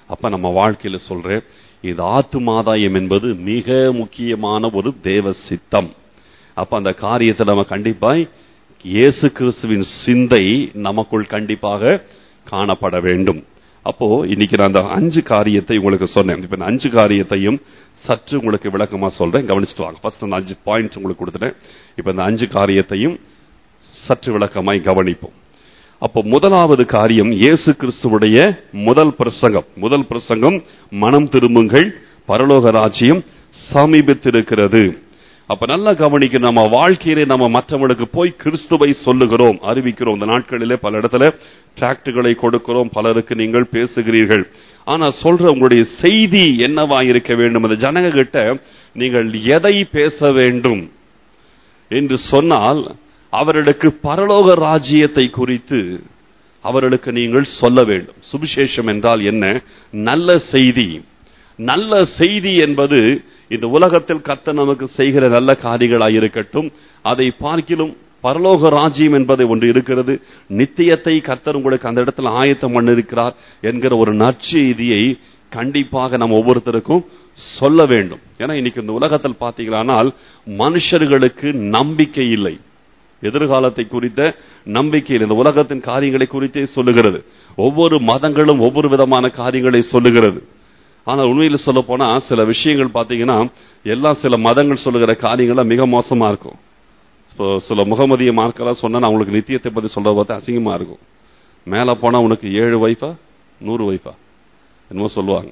அப்ப நம்ம வாழ்க்கையில சொல்றேன் இது ஆத்துமாதாயம் என்பது மிக முக்கியமான ஒரு தேவ சித்தம் அப்ப அந்த காரியத்தை நம்ம கண்டிப்பாய் இயேசு கிறிஸ்துவின் சிந்தை நமக்குள் கண்டிப்பாக காணப்பட வேண்டும் அப்போ இன்னைக்கு நான் அந்த அஞ்சு காரியத்தை உங்களுக்கு சொன்னேன் இப்ப இந்த அஞ்சு காரியத்தையும் சற்று உங்களுக்கு விளக்கமா சொல்றேன் கவனிச்சுட்டு வாங்க ஃபர்ஸ்ட் அந்த அஞ்சு பாயிண்ட்ஸ் உங்களுக்கு கொடுத்துட்டேன் இப்ப இந்த அஞ்சு காரியத்தையும் சற்று விளக்கமாய் கவனிப்போம் அப்போ முதலாவது காரியம் இயேசு கிறிஸ்துவுடைய முதல் பிரசங்கம் முதல் பிரசங்கம் மனம் திரும்புங்கள் பரலோக ராஜ்யம் சமீபித்திருக்கிறது அப்ப நல்லா கவனிக்க நம்ம வாழ்க்கையிலே நம்ம மற்றவங்களுக்கு போய் கிறிஸ்துவை சொல்லுகிறோம் அறிவிக்கிறோம் இந்த நாட்களிலே பல இடத்துல டிராக்டுகளை கொடுக்கிறோம் பலருக்கு நீங்கள் பேசுகிறீர்கள் ஆனா சொல்ற உங்களுடைய செய்தி என்னவா இருக்க வேண்டும் அந்த ஜனங்க கிட்ட நீங்கள் எதை பேச வேண்டும் என்று சொன்னால் அவர்களுக்கு பரலோக ராஜ்யத்தை குறித்து அவர்களுக்கு நீங்கள் சொல்ல வேண்டும் சுவிசேஷம் என்றால் என்ன நல்ல செய்தி நல்ல செய்தி என்பது இந்த உலகத்தில் கத்த நமக்கு செய்கிற நல்ல காரியங்களாய் இருக்கட்டும் அதை பார்க்கிலும் பரலோக ராஜ்யம் என்பதை ஒன்று இருக்கிறது நித்தியத்தை கர்த்தர் உங்களுக்கு அந்த இடத்துல ஆயத்தம் பண்ணிருக்கிறார் என்கிற ஒரு நற்செய்தியை கண்டிப்பாக நம்ம ஒவ்வொருத்தருக்கும் சொல்ல வேண்டும் ஏன்னா இன்னைக்கு இந்த உலகத்தில் பார்த்தீங்களானால் மனுஷர்களுக்கு நம்பிக்கை இல்லை எதிர்காலத்தை குறித்த நம்பிக்கையில் இந்த உலகத்தின் காரியங்களை குறித்தே சொல்லுகிறது ஒவ்வொரு மதங்களும் ஒவ்வொரு விதமான காரியங்களை சொல்லுகிறது ஆனால் உண்மையில் சொல்ல போனா சில விஷயங்கள் பார்த்தீங்கன்னா எல்லாம் சில மதங்கள் சொல்லுகிற காரியங்கள்லாம் மிக மோசமா இருக்கும் இப்போ சில முகமதிய மார்க்கெல்லாம் சொன்னா அவங்களுக்கு நித்தியத்தை பத்தி சொல்றத பார்த்தா அசிங்கமா இருக்கும் மேல போனா உனக்கு ஏழு வைஃபா நூறு வைஃபா என்னமோ சொல்லுவாங்க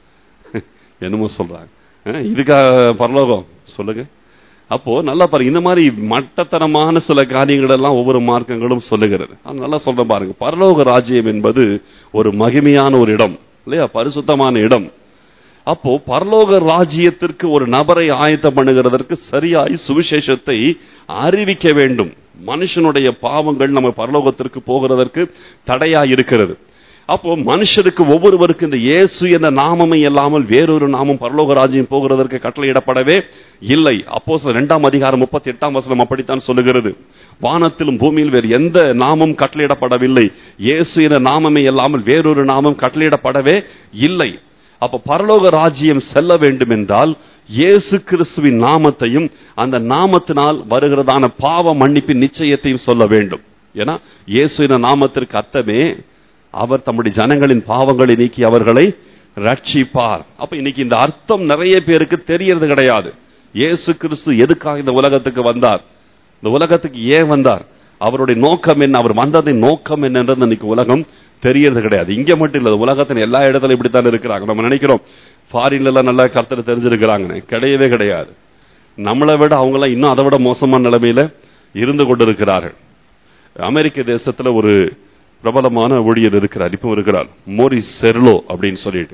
என்னமோ சொல்றாங்க இதுக்கா பரலோகம் சொல்லுங்க அப்போ நல்லா பாருங்க இந்த மாதிரி மட்டத்தனமான சில காரியங்கள் எல்லாம் ஒவ்வொரு மார்க்கங்களும் சொல்லுகிறது நல்லா சொல்ற பாருங்க பரலோக ராஜ்யம் என்பது ஒரு மகிமையான ஒரு இடம் இல்லையா பரிசுத்தமான இடம் அப்போ பரலோக ராஜ்யத்திற்கு ஒரு நபரை ஆயத்தம் பண்ணுகிறதற்கு சரியாய் சுவிசேஷத்தை அறிவிக்க வேண்டும் மனுஷனுடைய பாவங்கள் நம்ம பரலோகத்திற்கு போகிறதற்கு தடையா இருக்கிறது அப்போ மனுஷருக்கு ஒவ்வொருவருக்கு இந்த இயேசு என்ற நாமமே இல்லாமல் வேறொரு நாமம் பரலோக ராஜ்யம் போகிறதற்கு கட்டளையிடப்படவே இல்லை அப்போ இரண்டாம் அதிகாரம் முப்பத்தி எட்டாம் வசனம் அப்படித்தான் சொல்லுகிறது வானத்திலும் பூமியில் வேறு எந்த நாமம் கட்டளையிடப்படவில்லை இயேசு என்ற நாமமே இல்லாமல் வேறொரு நாமம் கட்டளையிடப்படவே இல்லை அப்ப பரலோக ராஜ்யம் செல்ல வேண்டும் என்றால் இயேசு கிறிஸ்துவின் நாமத்தையும் அந்த நாமத்தினால் வருகிறதான பாவ மன்னிப்பின் நிச்சயத்தையும் சொல்ல வேண்டும் ஏன்னா இயேசு என்ற நாமத்திற்கு அர்த்தமே அவர் தம்முடைய ஜனங்களின் பாவங்களை நீக்கி அவர்களை ரட்சிப்பார் அப்ப இன்னைக்கு இந்த அர்த்தம் நிறைய பேருக்கு தெரியறது கிடையாது இயேசு கிறிஸ்து எதுக்காக இந்த உலகத்துக்கு வந்தார் இந்த உலகத்துக்கு ஏன் வந்தார் அவருடைய நோக்கம் என்ன அவர் வந்ததின் நோக்கம் என்னன்றது இன்னைக்கு உலகம் தெரியறது கிடையாது இங்க மட்டும் இல்ல உலகத்தின் எல்லா இடத்துலயும் இப்படித்தான் இருக்கிறாங்க நம்ம நினைக்கிறோம் ஃபாரின்ல எல்லாம் நல்லா கருத்தர் தெரிஞ்சிருக்கிறாங்க கிடையவே கிடையாது நம்மளை விட அவங்க எல்லாம் இன்னும் அதை விட மோசமான நிலைமையில இருந்து கொண்டிருக்கிறார்கள் அமெரிக்க தேசத்துல ஒரு பிரபலமான ஊழியர் இருக்கிறார் இப்போ இருக்கிறார் மோரிஸ் செர்லோ அப்படின்னு சொல்லிட்டு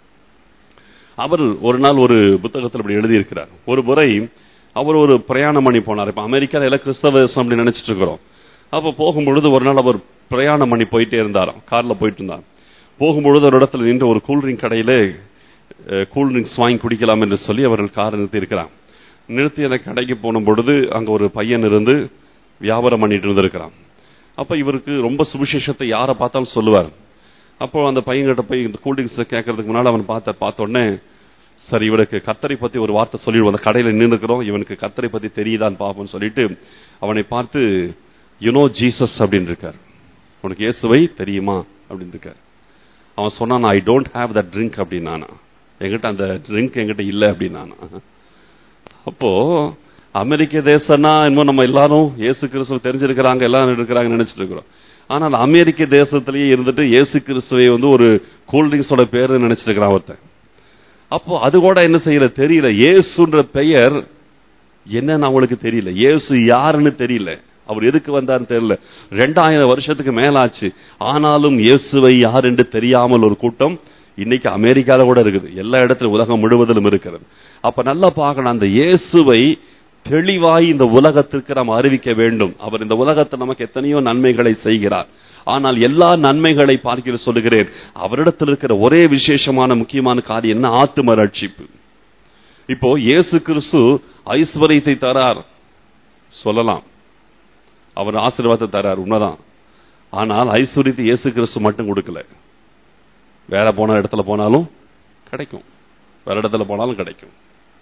அவர் ஒரு நாள் ஒரு புத்தகத்தில் இப்படி எழுதியிருக்கிறார் ஒரு முறை அவர் ஒரு பிரயாணம் பண்ணி போனார் இப்ப அமெரிக்கால எல்லாம் கிறிஸ்தவ தேசம் அப்படின்னு நினைச்சிட்டு இருக்கிறோம் அப்ப போகும்பொழுது ஒரு நாள் அவர் பிரயாணம் பண்ணி போயிட்டே இருந்தாராம் கார்ல போயிட்டு இருந்தார் போகும்பொழுது ஒரு இடத்துல நின்று ஒரு கூல்ட்ரிங்க் கடையில கூல்ட்ரிங்க்ஸ் வாங்கி குடிக்கலாம் என்று சொல்லி அவர்கள் காரை நிறுத்தி இருக்கிறான் நிறுத்தி அந்த கடைக்கு போன பொழுது அங்க ஒரு பையன் இருந்து வியாபாரம் பண்ணிட்டு இருந்திருக்கிறான் அப்ப இவருக்கு ரொம்ப சுவிசேஷத்தை யாரை பார்த்தாலும் சொல்லுவார் அப்போ அந்த பையன்கிட்ட போய் இந்த கூல்ட்ரிங்க்ஸ் கேட்கறதுக்கு முன்னால அவன் பார்த்த பார்த்த உடனே சரி இவனுக்கு கத்தரை பத்தி ஒரு வார்த்தை சொல்லிடுவோம் அந்த கடையில நின்றுக்கிறோம் இவனுக்கு கத்தரை பத்தி தெரியுதான்னு பார்ப்போம்னு சொல்லிட்டு அவனை பார்த்து யுனோ ஜீசஸ் அப்படின்னு இருக்கார் உனக்கு இயேசுவை தெரியுமா அப்படின்னு இருக்கார் அவன் சொன்னான் I don't have that drink அப்படின்னானா என்கிட்ட அந்த ட்ரிங்க் என்கிட்ட இல்லை அப்படின்னானா அப்போ அமெரிக்க தேசம்னா இன்னும் நம்ம எல்லாரும் இயேசு கிறிஸ்துவ தெரிஞ்சிருக்கிறாங்க எல்லாரும் இருக்கிறாங்க நினைச்சிட்டு இருக்கிறோம் ஆனால் அமெரிக்க தேசத்திலேயே இருந்துட்டு இயேசு கிறிஸ்துவை வந்து ஒரு கூல்ட்ரிங்க்ஸோட பேரு நினைச்சிட்டு இருக்கிறான் ஒருத்தன் அப்போ அது கூட என்ன செய்யல தெரியல இயேசுன்ற பெயர் என்னன்னு அவங்களுக்கு தெரியல இயேசு யாருன்னு தெரியல அவர் எதுக்கு வந்தார்னு தெரியல ரெண்டாயிரம் வருஷத்துக்கு மேலாச்சு ஆனாலும் இயேசுவை யார் என்று தெரியாமல் ஒரு கூட்டம் இன்னைக்கு அமெரிக்கால கூட இருக்குது எல்லா இடத்துல உலகம் முழுவதிலும் இருக்கிறது அப்ப நல்லா பார்க்கணும் அந்த இயேசுவை தெளிவாய் இந்த உலகத்திற்கு நாம் அறிவிக்க வேண்டும் அவர் இந்த உலகத்தில் நமக்கு எத்தனையோ நன்மைகளை செய்கிறார் ஆனால் எல்லா நன்மைகளை பார்க்கிற சொல்லுகிறேன் அவரிடத்தில் இருக்கிற ஒரே விசேஷமான முக்கியமான காரியம் என்ன ஆத்தும ரட்சிப்பு இப்போ இயேசு கிறிஸ்து ஐஸ்வர்யத்தை தரார் சொல்லலாம் அவர் ஆசீர்வாதத்தை தரார் உண்மைதான் ஆனால் ஐஸ்வர்யத்தை இயேசு கிறிஸ்து மட்டும் கொடுக்கல வேற போன இடத்துல போனாலும் கிடைக்கும் வேற இடத்துல போனாலும் கிடைக்கும்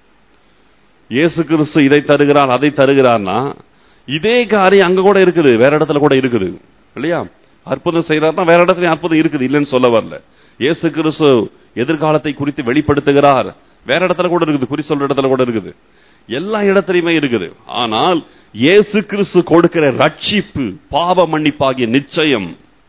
இயேசு கிறிஸ்து இதை தருகிறார் அதை தருகிறார்னா இதே காரியம் அங்க கூட இருக்குது வேற இடத்துல கூட இருக்குது இல்லையா அற்புதம் செய்யறாருன்னா வேற இடத்துல அற்புதம் இருக்குது இல்லைன்னு சொல்ல வரல இயேசு கிறிஸ்து எதிர்காலத்தை குறித்து வெளிப்படுத்துகிறார் வேற இடத்துல கூட இருக்குது குறி சொல்ற இடத்துல கூட இருக்குது எல்லா இடத்துலயுமே இருக்குது ஆனால் இயேசு கிறிஸ்து கொடுக்கிற ரட்சிப்பு பாவ மன்னிப்பாகிய நிச்சயம்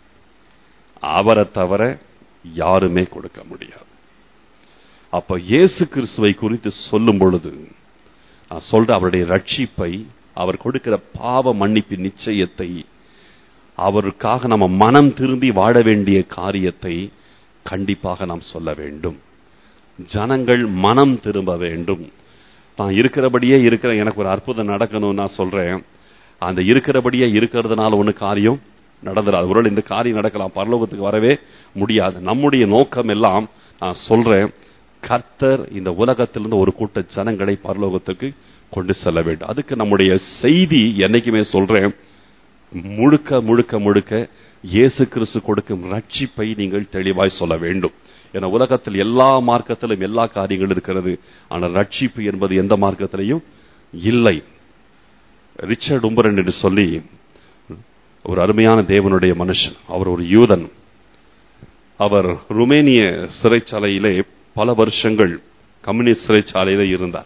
அவரை தவிர யாருமே கொடுக்க முடியாது அப்ப இயேசு கிறிஸ்துவை குறித்து சொல்லும் பொழுது நான் சொல்ற அவருடைய ரட்சிப்பை அவர் கொடுக்கிற பாவ மன்னிப்பின் நிச்சயத்தை அவருக்காக நம்ம மனம் திரும்பி வாழ வேண்டிய காரியத்தை கண்டிப்பாக நாம் சொல்ல வேண்டும் ஜனங்கள் மனம் திரும்ப வேண்டும் நான் இருக்கிறபடியே இருக்கிற எனக்கு ஒரு அற்புதம் நடக்கணும் நான் சொல்றேன் அந்த இருக்கிறபடியே இருக்கிறதுனால ஒண்ணு காரியம் நடந்துடாது ஒருவேளை இந்த காரியம் நடக்கலாம் பரலோகத்துக்கு வரவே முடியாது நம்முடைய நோக்கம் எல்லாம் நான் சொல்றேன் கர்த்தர் இந்த உலகத்திலிருந்து ஒரு கூட்ட ஜனங்களை பரலோகத்துக்கு கொண்டு செல்ல வேண்டும் அதுக்கு நம்முடைய செய்தி என்னைக்குமே சொல்றேன் முழுக்க முழுக்க முழுக்க இயேசு கிறிஸ்து கொடுக்கும் ரட்சிப்பை நீங்கள் தெளிவாய் சொல்ல வேண்டும் என உலகத்தில் எல்லா மார்க்கத்திலும் எல்லா காரியங்களும் இருக்கிறது ஆனால் ரட்சிப்பு என்பது எந்த மார்க்கத்திலையும் இல்லை ரிச்சர்ட் உம்பரன் என்று சொல்லி ஒரு அருமையான தேவனுடைய மனுஷன் அவர் ஒரு யூதன் அவர் ருமேனிய சிறைச்சாலையிலே பல வருஷங்கள் கம்யூனிஸ்ட் சிறைச்சாலையில இருந்தார்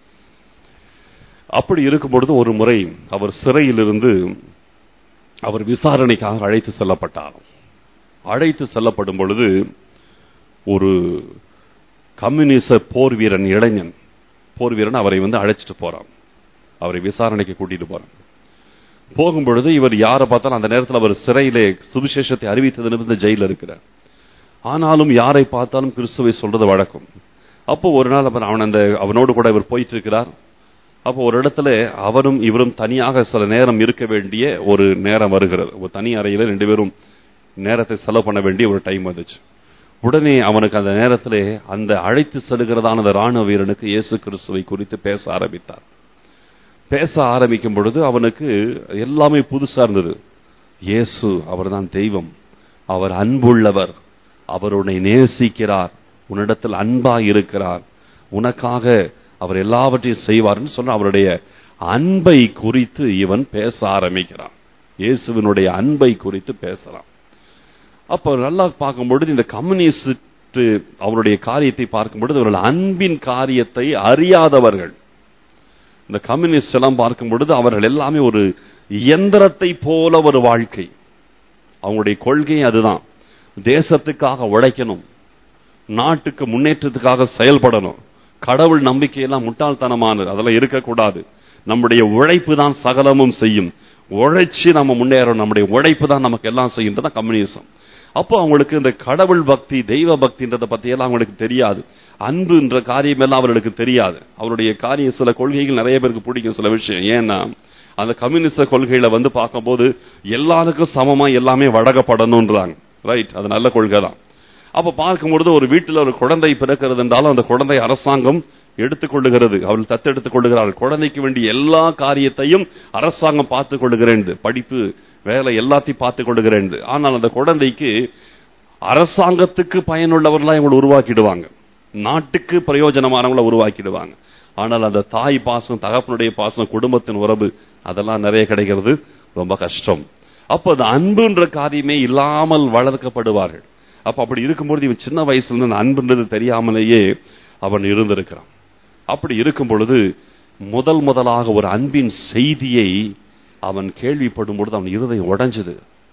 அப்படி இருக்கும் பொழுது ஒரு முறை அவர் சிறையிலிருந்து அவர் விசாரணைக்காக அழைத்து செல்லப்பட்டார் அழைத்து செல்லப்படும் பொழுது ஒரு கம்யூனிச போர் வீரன் இளைஞன் போர் வீரன் அவரை வந்து அழைச்சிட்டு போறான் அவரை விசாரணைக்கு கூட்டிட்டு போறான் போகும் பொழுது இவர் யாரை பார்த்தாலும் அந்த நேரத்தில் அவர் சிறையிலே சுவிசேஷத்தை அறிவித்ததிலிருந்து ஜெயில இருக்கிறார் ஆனாலும் யாரை பார்த்தாலும் கிறிஸ்துவை சொல்றது வழக்கம் அப்போ ஒரு நாள் அவர் அவன் அந்த அவனோடு கூட இவர் போயிட்டு இருக்கிறார் அப்போ ஒரு இடத்துல அவரும் இவரும் தனியாக சில நேரம் இருக்க வேண்டிய ஒரு நேரம் வருகிறது ஒரு தனி அறையில ரெண்டு பேரும் நேரத்தை செலவு பண்ண வேண்டிய ஒரு டைம் வந்துச்சு உடனே அவனுக்கு அந்த நேரத்திலே அந்த அழைத்து செல்கிறதான அந்த ராணுவ வீரனுக்கு இயேசு கிறிஸ்துவை குறித்து பேச ஆரம்பித்தார் பேச ஆரம்பிக்கும் பொழுது அவனுக்கு எல்லாமே புதுசா இருந்தது இயேசு அவர்தான் தெய்வம் அவர் அன்புள்ளவர் அவர் உன்னை நேசிக்கிறார் உன்னிடத்தில் அன்பா இருக்கிறார் உனக்காக அவர் எல்லாவற்றையும் செய்வார்னு சொன்ன அவருடைய அன்பை குறித்து இவன் பேச ஆரம்பிக்கிறான் இயேசுவினுடைய அன்பை குறித்து பேசலாம் அப்ப நல்லா பார்க்கும் பொழுது இந்த கம்யூனிஸ்ட் அவருடைய காரியத்தை பார்க்கும் பொழுது அவர்கள் அன்பின் காரியத்தை அறியாதவர்கள் இந்த கம்யூனிஸ்ட் எல்லாம் பார்க்கும் பொழுது அவர்கள் எல்லாமே ஒரு இயந்திரத்தை போல ஒரு வாழ்க்கை அவங்களுடைய கொள்கை அதுதான் தேசத்துக்காக உழைக்கணும் நாட்டுக்கு முன்னேற்றத்துக்காக செயல்படணும் கடவுள் நம்பிக்கையெல்லாம் முட்டாள்தனமானது அதெல்லாம் இருக்கக்கூடாது நம்முடைய உழைப்பு தான் சகலமும் செய்யும் உழைச்சு நம்ம முன்னேறணும் நம்முடைய உழைப்பு தான் நமக்கு எல்லாம் செய்யுன்றதா கம்யூனிசம் அப்போ அவங்களுக்கு இந்த கடவுள் பக்தி தெய்வ பக்தின்றதை பத்தி எல்லாம் அவங்களுக்கு தெரியாது அன்புன்ற காரியம் எல்லாம் அவர்களுக்கு தெரியாது அவருடைய காரியம் சில கொள்கைகள் நிறைய பேருக்கு பிடிக்கும் சில விஷயம் ஏன்னா அந்த கம்யூனிஸ்ட கொள்கையில வந்து பார்க்கும்போது எல்லாருக்கும் சமமா எல்லாமே வழங்கப்படணும்ன்றாங்க ரைட் அது நல்ல கொள்கை தான் அப்ப பார்க்கும்பொழுது ஒரு வீட்டில் ஒரு குழந்தை பிறக்கிறது என்றாலும் அந்த குழந்தை அரசாங்கம் எடுத்துக்கொள்ளுகிறது அவள் தத்தெடுத்துக் கொள்ளுகிறாள் குழந்தைக்கு வேண்டிய எல்லா காரியத்தையும் அரசாங்கம் பார்த்துக் கொள்ளுகிறேன் படிப்பு வேலை எல்லாத்தையும் பார்த்துக் கொள்ளுகிறேன் ஆனால் அந்த குழந்தைக்கு அரசாங்கத்துக்கு பயனுள்ளவர்களா இவங்களை உருவாக்கிடுவாங்க நாட்டுக்கு பிரயோஜனமானவங்களை உருவாக்கிடுவாங்க ஆனால் அந்த தாய் பாசம் தகப்பனுடைய பாசம் குடும்பத்தின் உறவு அதெல்லாம் நிறைய கிடைக்கிறது ரொம்ப கஷ்டம் அப்ப அந்த அன்புன்ற காரியமே இல்லாமல் வளர்க்கப்படுவார்கள் அப்ப அப்படி இருக்கும்பொழுது இவன் சின்ன வயசுல இருந்து அந்த அன்புன்றது தெரியாமலேயே அவன் இருந்திருக்கிறான் அப்படி இருக்கும் பொழுது முதல் முதலாக ஒரு அன்பின் செய்தியை அவன் கேள்விப்படும் பொழுது அவன் இருதயம் உடைஞ்சது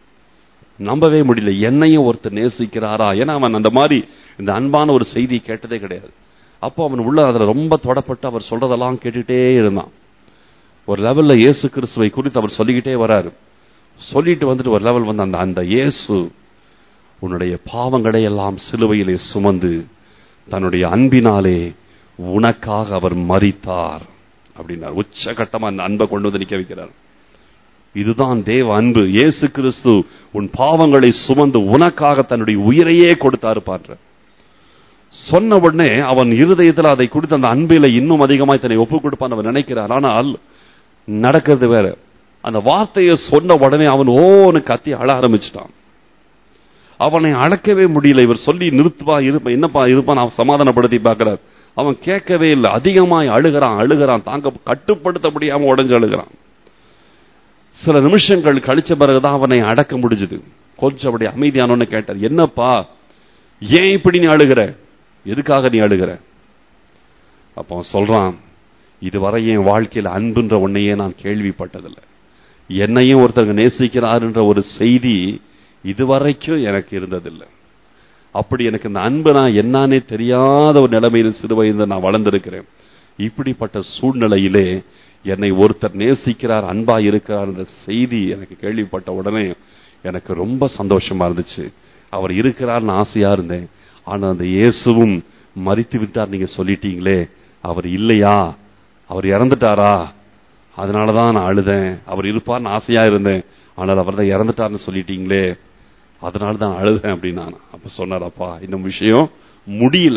நம்பவே முடியல என்னையும் ஒருத்தர் நேசிக்கிறாரா ஏன்னா அவன் அந்த மாதிரி இந்த அன்பான ஒரு செய்தி கேட்டதே கிடையாது அப்போ அவன் உள்ள அதுல ரொம்ப தொடப்பட்டு அவர் சொல்றதெல்லாம் கேட்டுட்டே இருந்தான் ஒரு லெவல்ல இயேசு கிறிஸ்துவை குறித்து அவர் சொல்லிக்கிட்டே வராரு சொல்லிட்டு வந்துட்டு ஒரு லெவல் வந்து அந்த அந்த இயேசு உன்னுடைய பாவங்களை எல்லாம் சிலுவையிலே சுமந்து தன்னுடைய அன்பினாலே உனக்காக அவர் மறித்தார் அப்படின்னார் உச்சகட்டமா அந்த அன்பை கொண்டு வந்து நிக்க வைக்கிறார் இதுதான் தேவ அன்பு இயேசு கிறிஸ்து உன் பாவங்களை சுமந்து உனக்காக தன்னுடைய உயிரையே கொடுத்தாரு பாற்ற சொன்ன உடனே அவன் இருதயத்தில் அதை கொடுத்து அந்த அன்பில இன்னும் அதிகமாய் தன்னை ஒப்பு கொடுப்பான் அவன் நினைக்கிறார் ஆனால் நடக்கிறது வேற அந்த வார்த்தையை சொன்ன உடனே அவன் ஓன்னு கத்தி அழ ஆரம்பிச்சிட்டான் அவனை அடக்கவே முடியல இவர் சொல்லி நிறுத்துவா இருப்பா என்னப்பா இருப்பான் அவன் சமாதானப்படுத்தி பார்க்கிறார் அவன் கேட்கவே இல்லை அதிகமாய் அழுகிறான் அழுகிறான் தாங்க கட்டுப்படுத்த முடியாம உடஞ்சு அழுகிறான் சில நிமிஷங்கள் கழிச்ச பிறகுதான் அவனை அடக்க முடிஞ்சது கொஞ்சம் அப்படி அமைதியானோன்னு கேட்டார் என்னப்பா ஏன் இப்படி நீ அழுகிற எதுக்காக நீ அழுகிற அப்போ அவன் சொல்றான் இதுவரை என் வாழ்க்கையில் அன்புன்ற ஒன்னையே நான் கேள்விப்பட்டதில்லை என்னையும் ஒருத்தங்க நேசிக்கிறாருன்ற ஒரு செய்தி இதுவரைக்கும் எனக்கு இருந்ததில்லை அப்படி எனக்கு இந்த அன்பு நான் என்னன்னே தெரியாத ஒரு நிலைமையில் சிறு வயதில் நான் வளர்ந்திருக்கிறேன் இப்படிப்பட்ட சூழ்நிலையிலே என்னை ஒருத்தர் நேசிக்கிறார் அன்பா இருக்கிறார் என்ற செய்தி எனக்கு கேள்விப்பட்ட உடனே எனக்கு ரொம்ப சந்தோஷமா இருந்துச்சு அவர் இருக்கிறார்னு ஆசையா இருந்தேன் ஆனா அந்த இயேசுவும் மறித்து விட்டார் நீங்க சொல்லிட்டீங்களே அவர் இல்லையா அவர் இறந்துட்டாரா அதனாலதான் நான் அழுதேன் அவர் இருப்பார்னு ஆசையா இருந்தேன் ஆனால் அவர் தான் இறந்துட்டார்னு சொல்லிட்டீங்களே அதனால தான் அழுதேன் அப்படின்னு அப்ப சொன்னார் அப்பா இன்னும் விஷயம் முடியல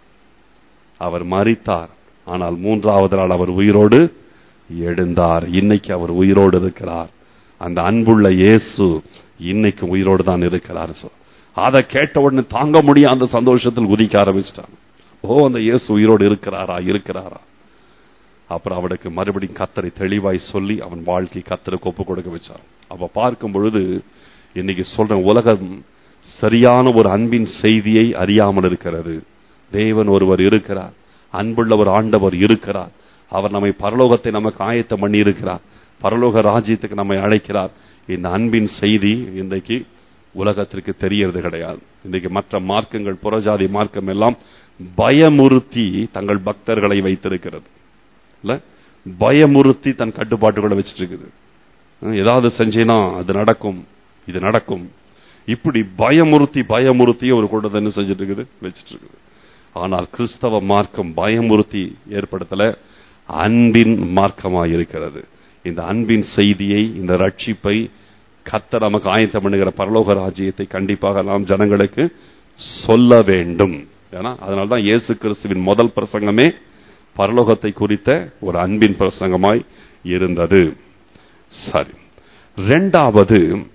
அவர் மறித்தார் ஆனால் மூன்றாவது நாள் அவர் உயிரோடு எழுந்தார் இன்னைக்கு அவர் உயிரோடு இருக்கிறார் அந்த அன்புள்ள இயேசு இன்னைக்கு உயிரோடு தான் இருக்கிறார் சொ- அதை கேட்ட உடனே தாங்க முடியாத அந்த சந்தோஷத்தில் குதிக்க ஆரம்பிச்சிட்டான் ஓ அந்த இயேசு உயிரோடு இருக்கிறாரா இருக்கிறாரா அப்புறம் அவனுக்கு மறுபடியும் கத்தரை தெளிவாய் சொல்லி அவன் வாழ்க்கை கத்தருக்கு ஒப்பு கொடுக்க வச்சார் அப்ப பார்க்கும் பொழுது இன்னைக்கு சொல்றேன் உலகம் சரியான ஒரு அன்பின் செய்தியை அறியாமல் இருக்கிறது தேவன் ஒருவர் இருக்கிறார் அன்புள்ள ஒரு ஆண்டவர் இருக்கிறார் அவர் நம்மை பரலோகத்தை நமக்கு ஆயத்தம் பண்ணி இருக்கிறார் பரலோக ராஜ்யத்துக்கு நம்மை அழைக்கிறார் இந்த அன்பின் செய்தி இன்றைக்கு உலகத்திற்கு தெரியறது கிடையாது இன்றைக்கு மற்ற மார்க்கங்கள் புறஜாதி மார்க்கம் எல்லாம் பயமுறுத்தி தங்கள் பக்தர்களை வைத்திருக்கிறது இல்ல பயமுறுத்தி தன் கட்டுப்பாட்டுகளை வச்சிட்டு இருக்குது அஹ் ஏதாவது செஞ்சேனா அது நடக்கும் இது நடக்கும் இப்படி பயமுறுத்தி பயமுறுத்தி ஒரு கூட்டத்தை என்ன செஞ்சுட்டு இருக்குது வச்சிட்டு இருக்குது ஆனால் கிறிஸ்தவ மார்க்கம் பயமுறுத்தி ஏற்படுத்தல அன்பின் மார்க்கமாக இருக்கிறது இந்த அன்பின் செய்தியை இந்த ரட்சிப்பை கர்த்தர் நமக்கு ஆயத்தம் பண்ணுகிற பரலோக ராஜ்யத்தை கண்டிப்பாக நாம் ஜனங்களுக்கு சொல்ல வேண்டும் ஏன்னா அதனால்தான் இயேசு கிறிஸ்துவின் முதல் பிரசங்கமே பரலோகத்தை குறித்த ஒரு அன்பின் பிரசங்கமாய் இருந்தது சரி ரெண்டாவது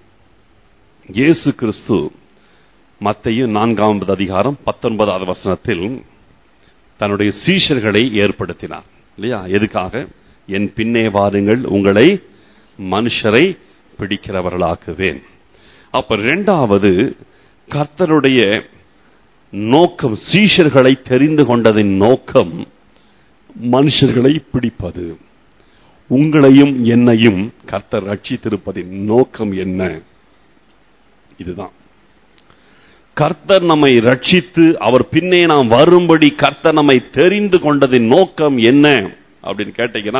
இயேசு கிறிஸ்து மத்தையு நான்காவது அதிகாரம் பத்தொன்பதாவது வசனத்தில் தன்னுடைய சீஷர்களை ஏற்படுத்தினார் இல்லையா எதுக்காக என் பின்னே வாருங்கள் உங்களை மனுஷரை பிடிக்கிறவர்களாக்குவேன் அப்ப ரெண்டாவது கர்த்தருடைய நோக்கம் சீஷர்களை தெரிந்து கொண்டதின் நோக்கம் மனுஷர்களை பிடிப்பது உங்களையும் என்னையும் கர்த்தர் ரட்சித்திருப்பதின் நோக்கம் என்ன இதுதான் கர்த்தர் நம்மை ரட்சித்து அவர் பின்னே நாம் வரும்படி கர்த்தர் நம்மை தெரிந்து கொண்டதின் நோக்கம் என்ன அப்படின்னு கேட்டீங்கன்னா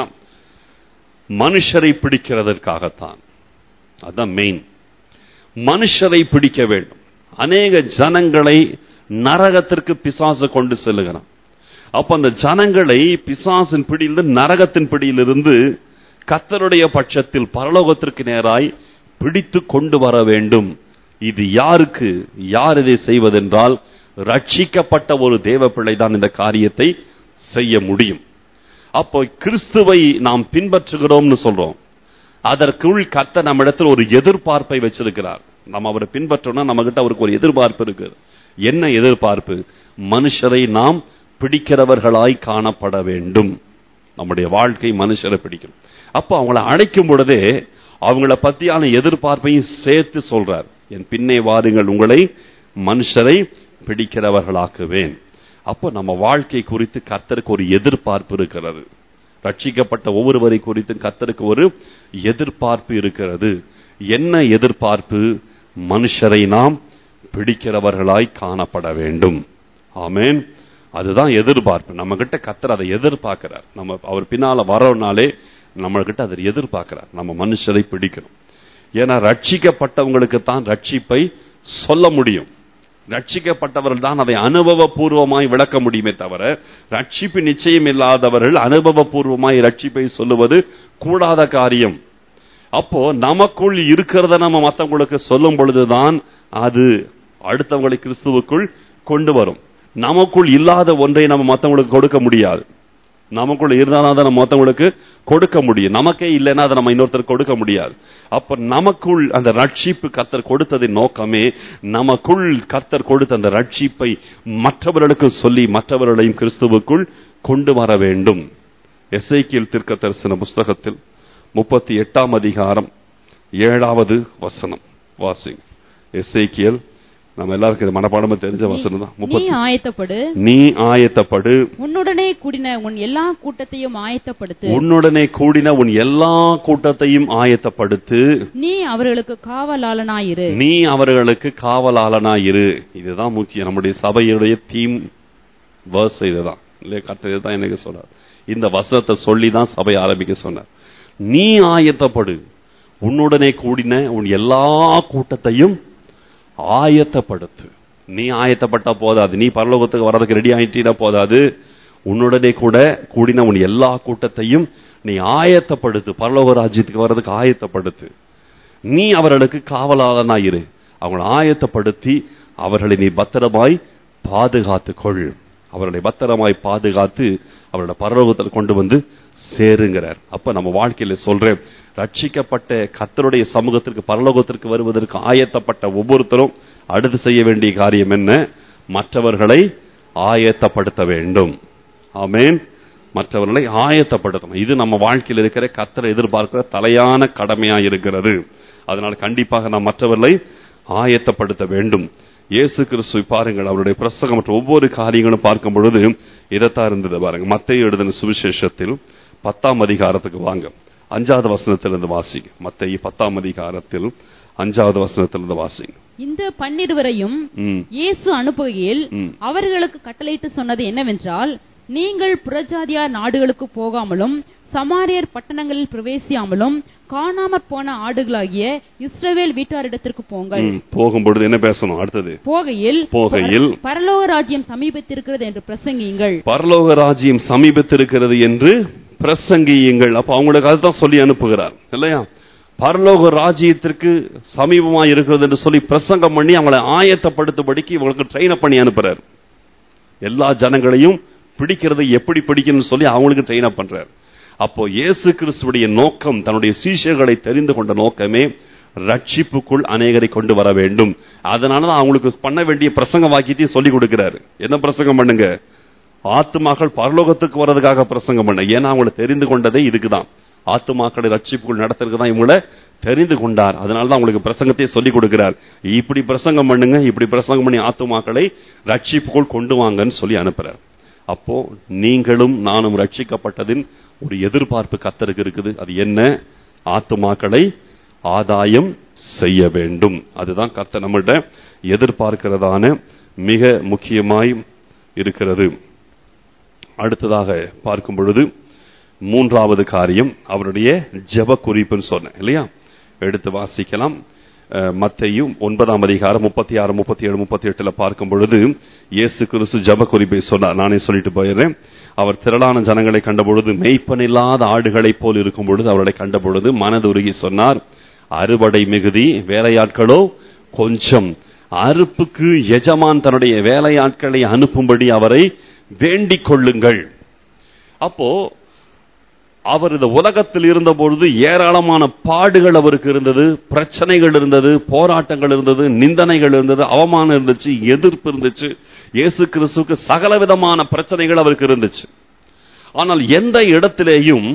மனுஷரை பிடிக்கிறதற்காகத்தான் அதான் மெயின் மனுஷரை பிடிக்க வேண்டும் அநேக ஜனங்களை நரகத்திற்கு பிசாசு கொண்டு செல்லுகிறான் அப்ப அந்த ஜனங்களை பிசாசின் பிடியிலிருந்து நரகத்தின் பிடியிலிருந்து கத்தருடைய பட்சத்தில் பரலோகத்திற்கு நேராய் பிடித்து கொண்டு வர வேண்டும் இது யாருக்கு யார் இதை செய்வதென்றால் ரட்சிக்கப்பட்ட ஒரு தேவ பிள்ளை தான் இந்த காரியத்தை செய்ய முடியும் அப்போ கிறிஸ்துவை நாம் பின்பற்றுகிறோம்னு சொல்றோம் அதற்குள் கத்த நம்மிடத்தில் ஒரு எதிர்பார்ப்பை வச்சிருக்கிறார் நம்ம அவரை பின்பற்றோம்னா நம்ம கிட்ட அவருக்கு ஒரு எதிர்பார்ப்பு இருக்கு என்ன எதிர்பார்ப்பு மனுஷரை நாம் பிடிக்கிறவர்களாய் காணப்பட வேண்டும் நம்முடைய வாழ்க்கை மனுஷரை பிடிக்கும் அப்போ அவங்கள அழைக்கும் பொழுதே அவங்கள பத்தியான எதிர்பார்ப்பையும் சேர்த்து சொல்றார் என் பின்னே வாருங்கள் உங்களை மனுஷரை பிடிக்கிறவர்களாக்குவேன் அப்போ நம்ம வாழ்க்கை குறித்து கர்த்தருக்கு ஒரு எதிர்பார்ப்பு இருக்கிறது ரட்சிக்கப்பட்ட ஒவ்வொருவரை குறித்து கர்த்தருக்கு ஒரு எதிர்பார்ப்பு இருக்கிறது என்ன எதிர்பார்ப்பு மனுஷரை நாம் பிடிக்கிறவர்களாய் காணப்பட வேண்டும் ஆமென் அதுதான் எதிர்பார்ப்பு நம்ம கிட்ட கத்தர் அதை எதிர்பார்க்கிறார் நம்ம அவர் பின்னால வரனாலே நம்ம கிட்ட அதை எதிர்பார்க்கிறார் நம்ம மனுஷரை பிடிக்கணும் ஏன்னா ரட்சிக்கப்பட்டவங்களுக்கு தான் ரட்சிப்பை சொல்ல முடியும் ரட்சிக்கப்பட்டவர்கள் தான் அதை அனுபவபூர்வமாய் விளக்க முடியுமே தவிர ரட்சிப்பு நிச்சயம் இல்லாதவர்கள் அனுபவபூர்வமாய் ரட்சிப்பை சொல்லுவது கூடாத காரியம் அப்போ நமக்குள் இருக்கிறத நம்ம மற்றவங்களுக்கு சொல்லும் பொழுதுதான் அது அடுத்தவங்களை கிறிஸ்துவுக்குள் கொண்டு வரும் நமக்குள் இல்லாத ஒன்றை நம்ம மற்றவங்களுக்கு கொடுக்க முடியாது நமக்குள்ள இருந்தாலும் அதை நம்ம மொத்தவங்களுக்கு கொடுக்க முடியும் நமக்கே இல்லைன்னா அதை நம்ம இன்னொருத்தர் கொடுக்க முடியாது அப்ப நமக்குள் அந்த ரட்சிப்பு கர்த்தர் கொடுத்ததின் நோக்கமே நமக்குள் கர்த்தர் கொடுத்த அந்த ரட்சிப்பை மற்றவர்களுக்கு சொல்லி மற்றவர்களையும் கிறிஸ்துவுக்குள் கொண்டு வர வேண்டும் எஸ்ஐக்கியல் தீர்க்க தரிசன புஸ்தகத்தில் முப்பத்தி எட்டாம் அதிகாரம் ஏழாவது வசனம் வாசிங் எஸ்ஐக்கியல் நம்ம எல்லாருக்கும் இது மனப்பாடமா தெரிஞ்ச வசனம் தான் நீ முப்பத்தி ஆயத்தப்படு நீ ஆயத்தப்படு உன்னுடனே கூடின உன் எல்லா கூட்டத்தையும் ஆயத்தப்படுத்து உன்னுடனே கூடின உன் எல்லா கூட்டத்தையும் ஆயத்தப்படுத்து நீ அவர்களுக்கு காவலாளனாயிரு நீ அவர்களுக்கு காவலாளனாயிரு இதுதான் முக்கியம் நம்முடைய சபையுடைய தீம் வேர்ஸ் இதுதான் இல்லையா கர்த்தர் இதுதான் எனக்கு சொன்னார் இந்த வசனத்தை சொல்லி தான் சபை ஆரம்பிக்க சொன்னார் நீ ஆயத்தப்படு உன்னுடனே கூடின உன் எல்லா கூட்டத்தையும் ஆயத்தப்படுத்து நீ ஆயத்தப்பட்டா போதாது நீ பரலோகத்துக்கு வர்றதுக்கு ரெடி ஆயிட்டீனா போதாது உன்னுடனே கூட கூடின உன் எல்லா கூட்டத்தையும் நீ ஆயத்தப்படுத்து பரலோக ராஜ்யத்துக்கு வர்றதுக்கு ஆயத்தப்படுத்து நீ அவர்களுக்கு காவலாளனாயிரு அவங்களை ஆயத்தப்படுத்தி அவர்களை நீ பத்திரமாய் பாதுகாத்துக் கொள் அவர்களை பத்திரமாய் பாதுகாத்து அவரோட பரலோகத்தில் கொண்டு வந்து சேருங்கிறார் அப்ப நம்ம வாழ்க்கையில சொல்றேன் ரட்சிக்கப்பட்ட கர்த்தருடைய சமூகத்திற்கு பரலோகத்திற்கு வருவதற்கு ஆயத்தப்பட்ட ஒவ்வொருத்தரும் அடுத்து செய்ய வேண்டிய காரியம் என்ன மற்றவர்களை ஆயத்தப்படுத்த வேண்டும் ஆமென் மற்றவர்களை ஆயத்தப்படுத்தணும் இது நம்ம வாழ்க்கையில் இருக்கிற கர்த்தரை எதிர்பார்க்கிற தலையான கடமையா இருக்கிறது அதனால கண்டிப்பாக நாம் மற்றவர்களை ஆயத்தப்படுத்த வேண்டும் இயேசு கிறிஸ்து பாருங்கள் அவருடைய பிரசங்கம் மற்ற ஒவ்வொரு காரியங்களும் பார்க்கும் பொழுது இதைத்தான் இருந்தது பாருங்க மத்திய எழுதின சுவிசேஷத்தில் பத்தாம் அதிகாரத்துக்கு வாங்க அஞ்சாவது வசனத்திலிருந்து வாசிங்க மத்திய பத்தாம் அதிகாரத்தில் அஞ்சாவது வசனத்திலிருந்து வாசிங்க இந்த பன்னிருவரையும் ம் இயேசு அனுப்புகையில் ம். அவர்களுக்கு கட்டளையிட்டு சொன்னது என்னவென்றால் நீங்கள் புறஜாதியார் நாடுகளுக்கு போகாமலும் சமாரியர் பட்டணங்களில் பிரவேசியாமலும் காணாமற் போன ஆடுகளாகிய இஸ்ரவேல் வீட்டாரிடத்திற்கு போங்கள் ம். போகும்பொழுது என்ன பேசணும் அடுத்தது போகையில் போகையில் பர- பரலோக ராஜ்யம் சமீபத்திருக்கிறது என்று பிரசங்கியுங்கள் பரலோக ராஜ்யம் சமீபத்திருக்கிறது என்று பிரசங்கியுங்கள் அப்ப அவங்களுக்கு அதுதான் சொல்லி அனுப்புகிறார் இல்லையா பரலோக ராஜ்யத்திற்கு சமீபமா இருக்கிறது என்று சொல்லி பிரசங்கம் பண்ணி அவங்களை ஆயத்தப்படுத்தும்படிக்கு இவங்களுக்கு ட்ரெயின் பண்ணி அனுப்புறார் எல்லா ஜனங்களையும் பிடிக்கிறது எப்படி பிடிக்கணும்னு சொல்லி அவங்களுக்கு ட்ரெயின் அப் பண்றார் அப்போ இயேசு கிறிஸ்துவுடைய நோக்கம் தன்னுடைய சீஷர்களை தெரிந்து கொண்ட நோக்கமே ரட்சிப்புக்குள் அநேகரை கொண்டு வர வேண்டும் அதனாலதான் அவங்களுக்கு பண்ண வேண்டிய பிரசங்க வாக்கியத்தையும் சொல்லி கொடுக்கிறாரு என்ன பிரசங்கம் பண்ணுங்க ஆத்துமாக்கள் பரலோகத்துக்கு வர்றதுக்காக பிரசங்கம் பண்ண ஏன்னா அவங்களை தெரிந்து கொண்டதே இதுக்குதான் ஆத்துமாக்களை ரட்சிப்புக்குள் நடத்துறதுக்கு தான் இவங்கள தெரிந்து கொண்டார் அதனால தான் அவங்களுக்கு பிரசங்கத்தை சொல்லி கொடுக்கிறார் இப்படி பிரசங்கம் பண்ணுங்க இப்படி பிரசங்கம் பண்ணி ஆத்துமாக்களை ரட்சிப்புக்குள் கொண்டு வாங்கன்னு சொல்லி அனுப்புறார் அப்போ நீங்களும் நானும் ரட்சிக்கப்பட்டதின் ஒரு எதிர்பார்ப்பு கத்தருக்கு இருக்குது அது என்ன ஆத்துமாக்களை ஆதாயம் செய்ய வேண்டும் அதுதான் கர்த்தர் நம்மள்ட்ட எதிர்பார்க்கிறதான மிக முக்கியமாய் இருக்கிறது அடுத்ததாக பார்க்கும் பொழுது மூன்றாவது காரியம் அவருடைய ஜெப குறிப்புன்னு சொன்னேன் இல்லையா எடுத்து வாசிக்கலாம் அஹ், மத்தேயும் ஒன்பதாம் அதிகாரம் முப்பத்தி ஆறு முப்பத்தி ஏழு முப்பத்தி எட்டுல பார்க்கும் பொழுது இயேசு கிறிஸ்து ஜெப குறிப்பை சொன்னார் நானே சொல்லிட்டு போயிடுறேன் அவர் திரளான ஜனங்களை கண்டபொழுது மெய்ப்பனில்லாத ஆடுகளைப் போல் இருக்கும் பொழுது அவர்களை கண்டபொழுது மனதுருகி சொன்னார் அறுவடை மிகுதி வேலையாட்களோ கொஞ்சம் அறுப்புக்கு எஜமான் தன்னுடைய வேலையாட்களை அனுப்பும்படி அவரை வேண்டிக் கொள்ளுங்கள் அப்போ அவர் இந்த உலகத்தில் இருந்த பொழுது ஏராளமான பாடுகள் அவருக்கு இருந்தது பிரச்சனைகள் இருந்தது போராட்டங்கள் இருந்தது நிந்தனைகள் இருந்தது அவமானம் இருந்துச்சு எதிர்ப்பு இருந்துச்சு இயேசு கிறிஸ்துவுக்கு சகல விதமான பிரச்சனைகள் அவருக்கு இருந்துச்சு ஆனால் எந்த இடத்திலேயும்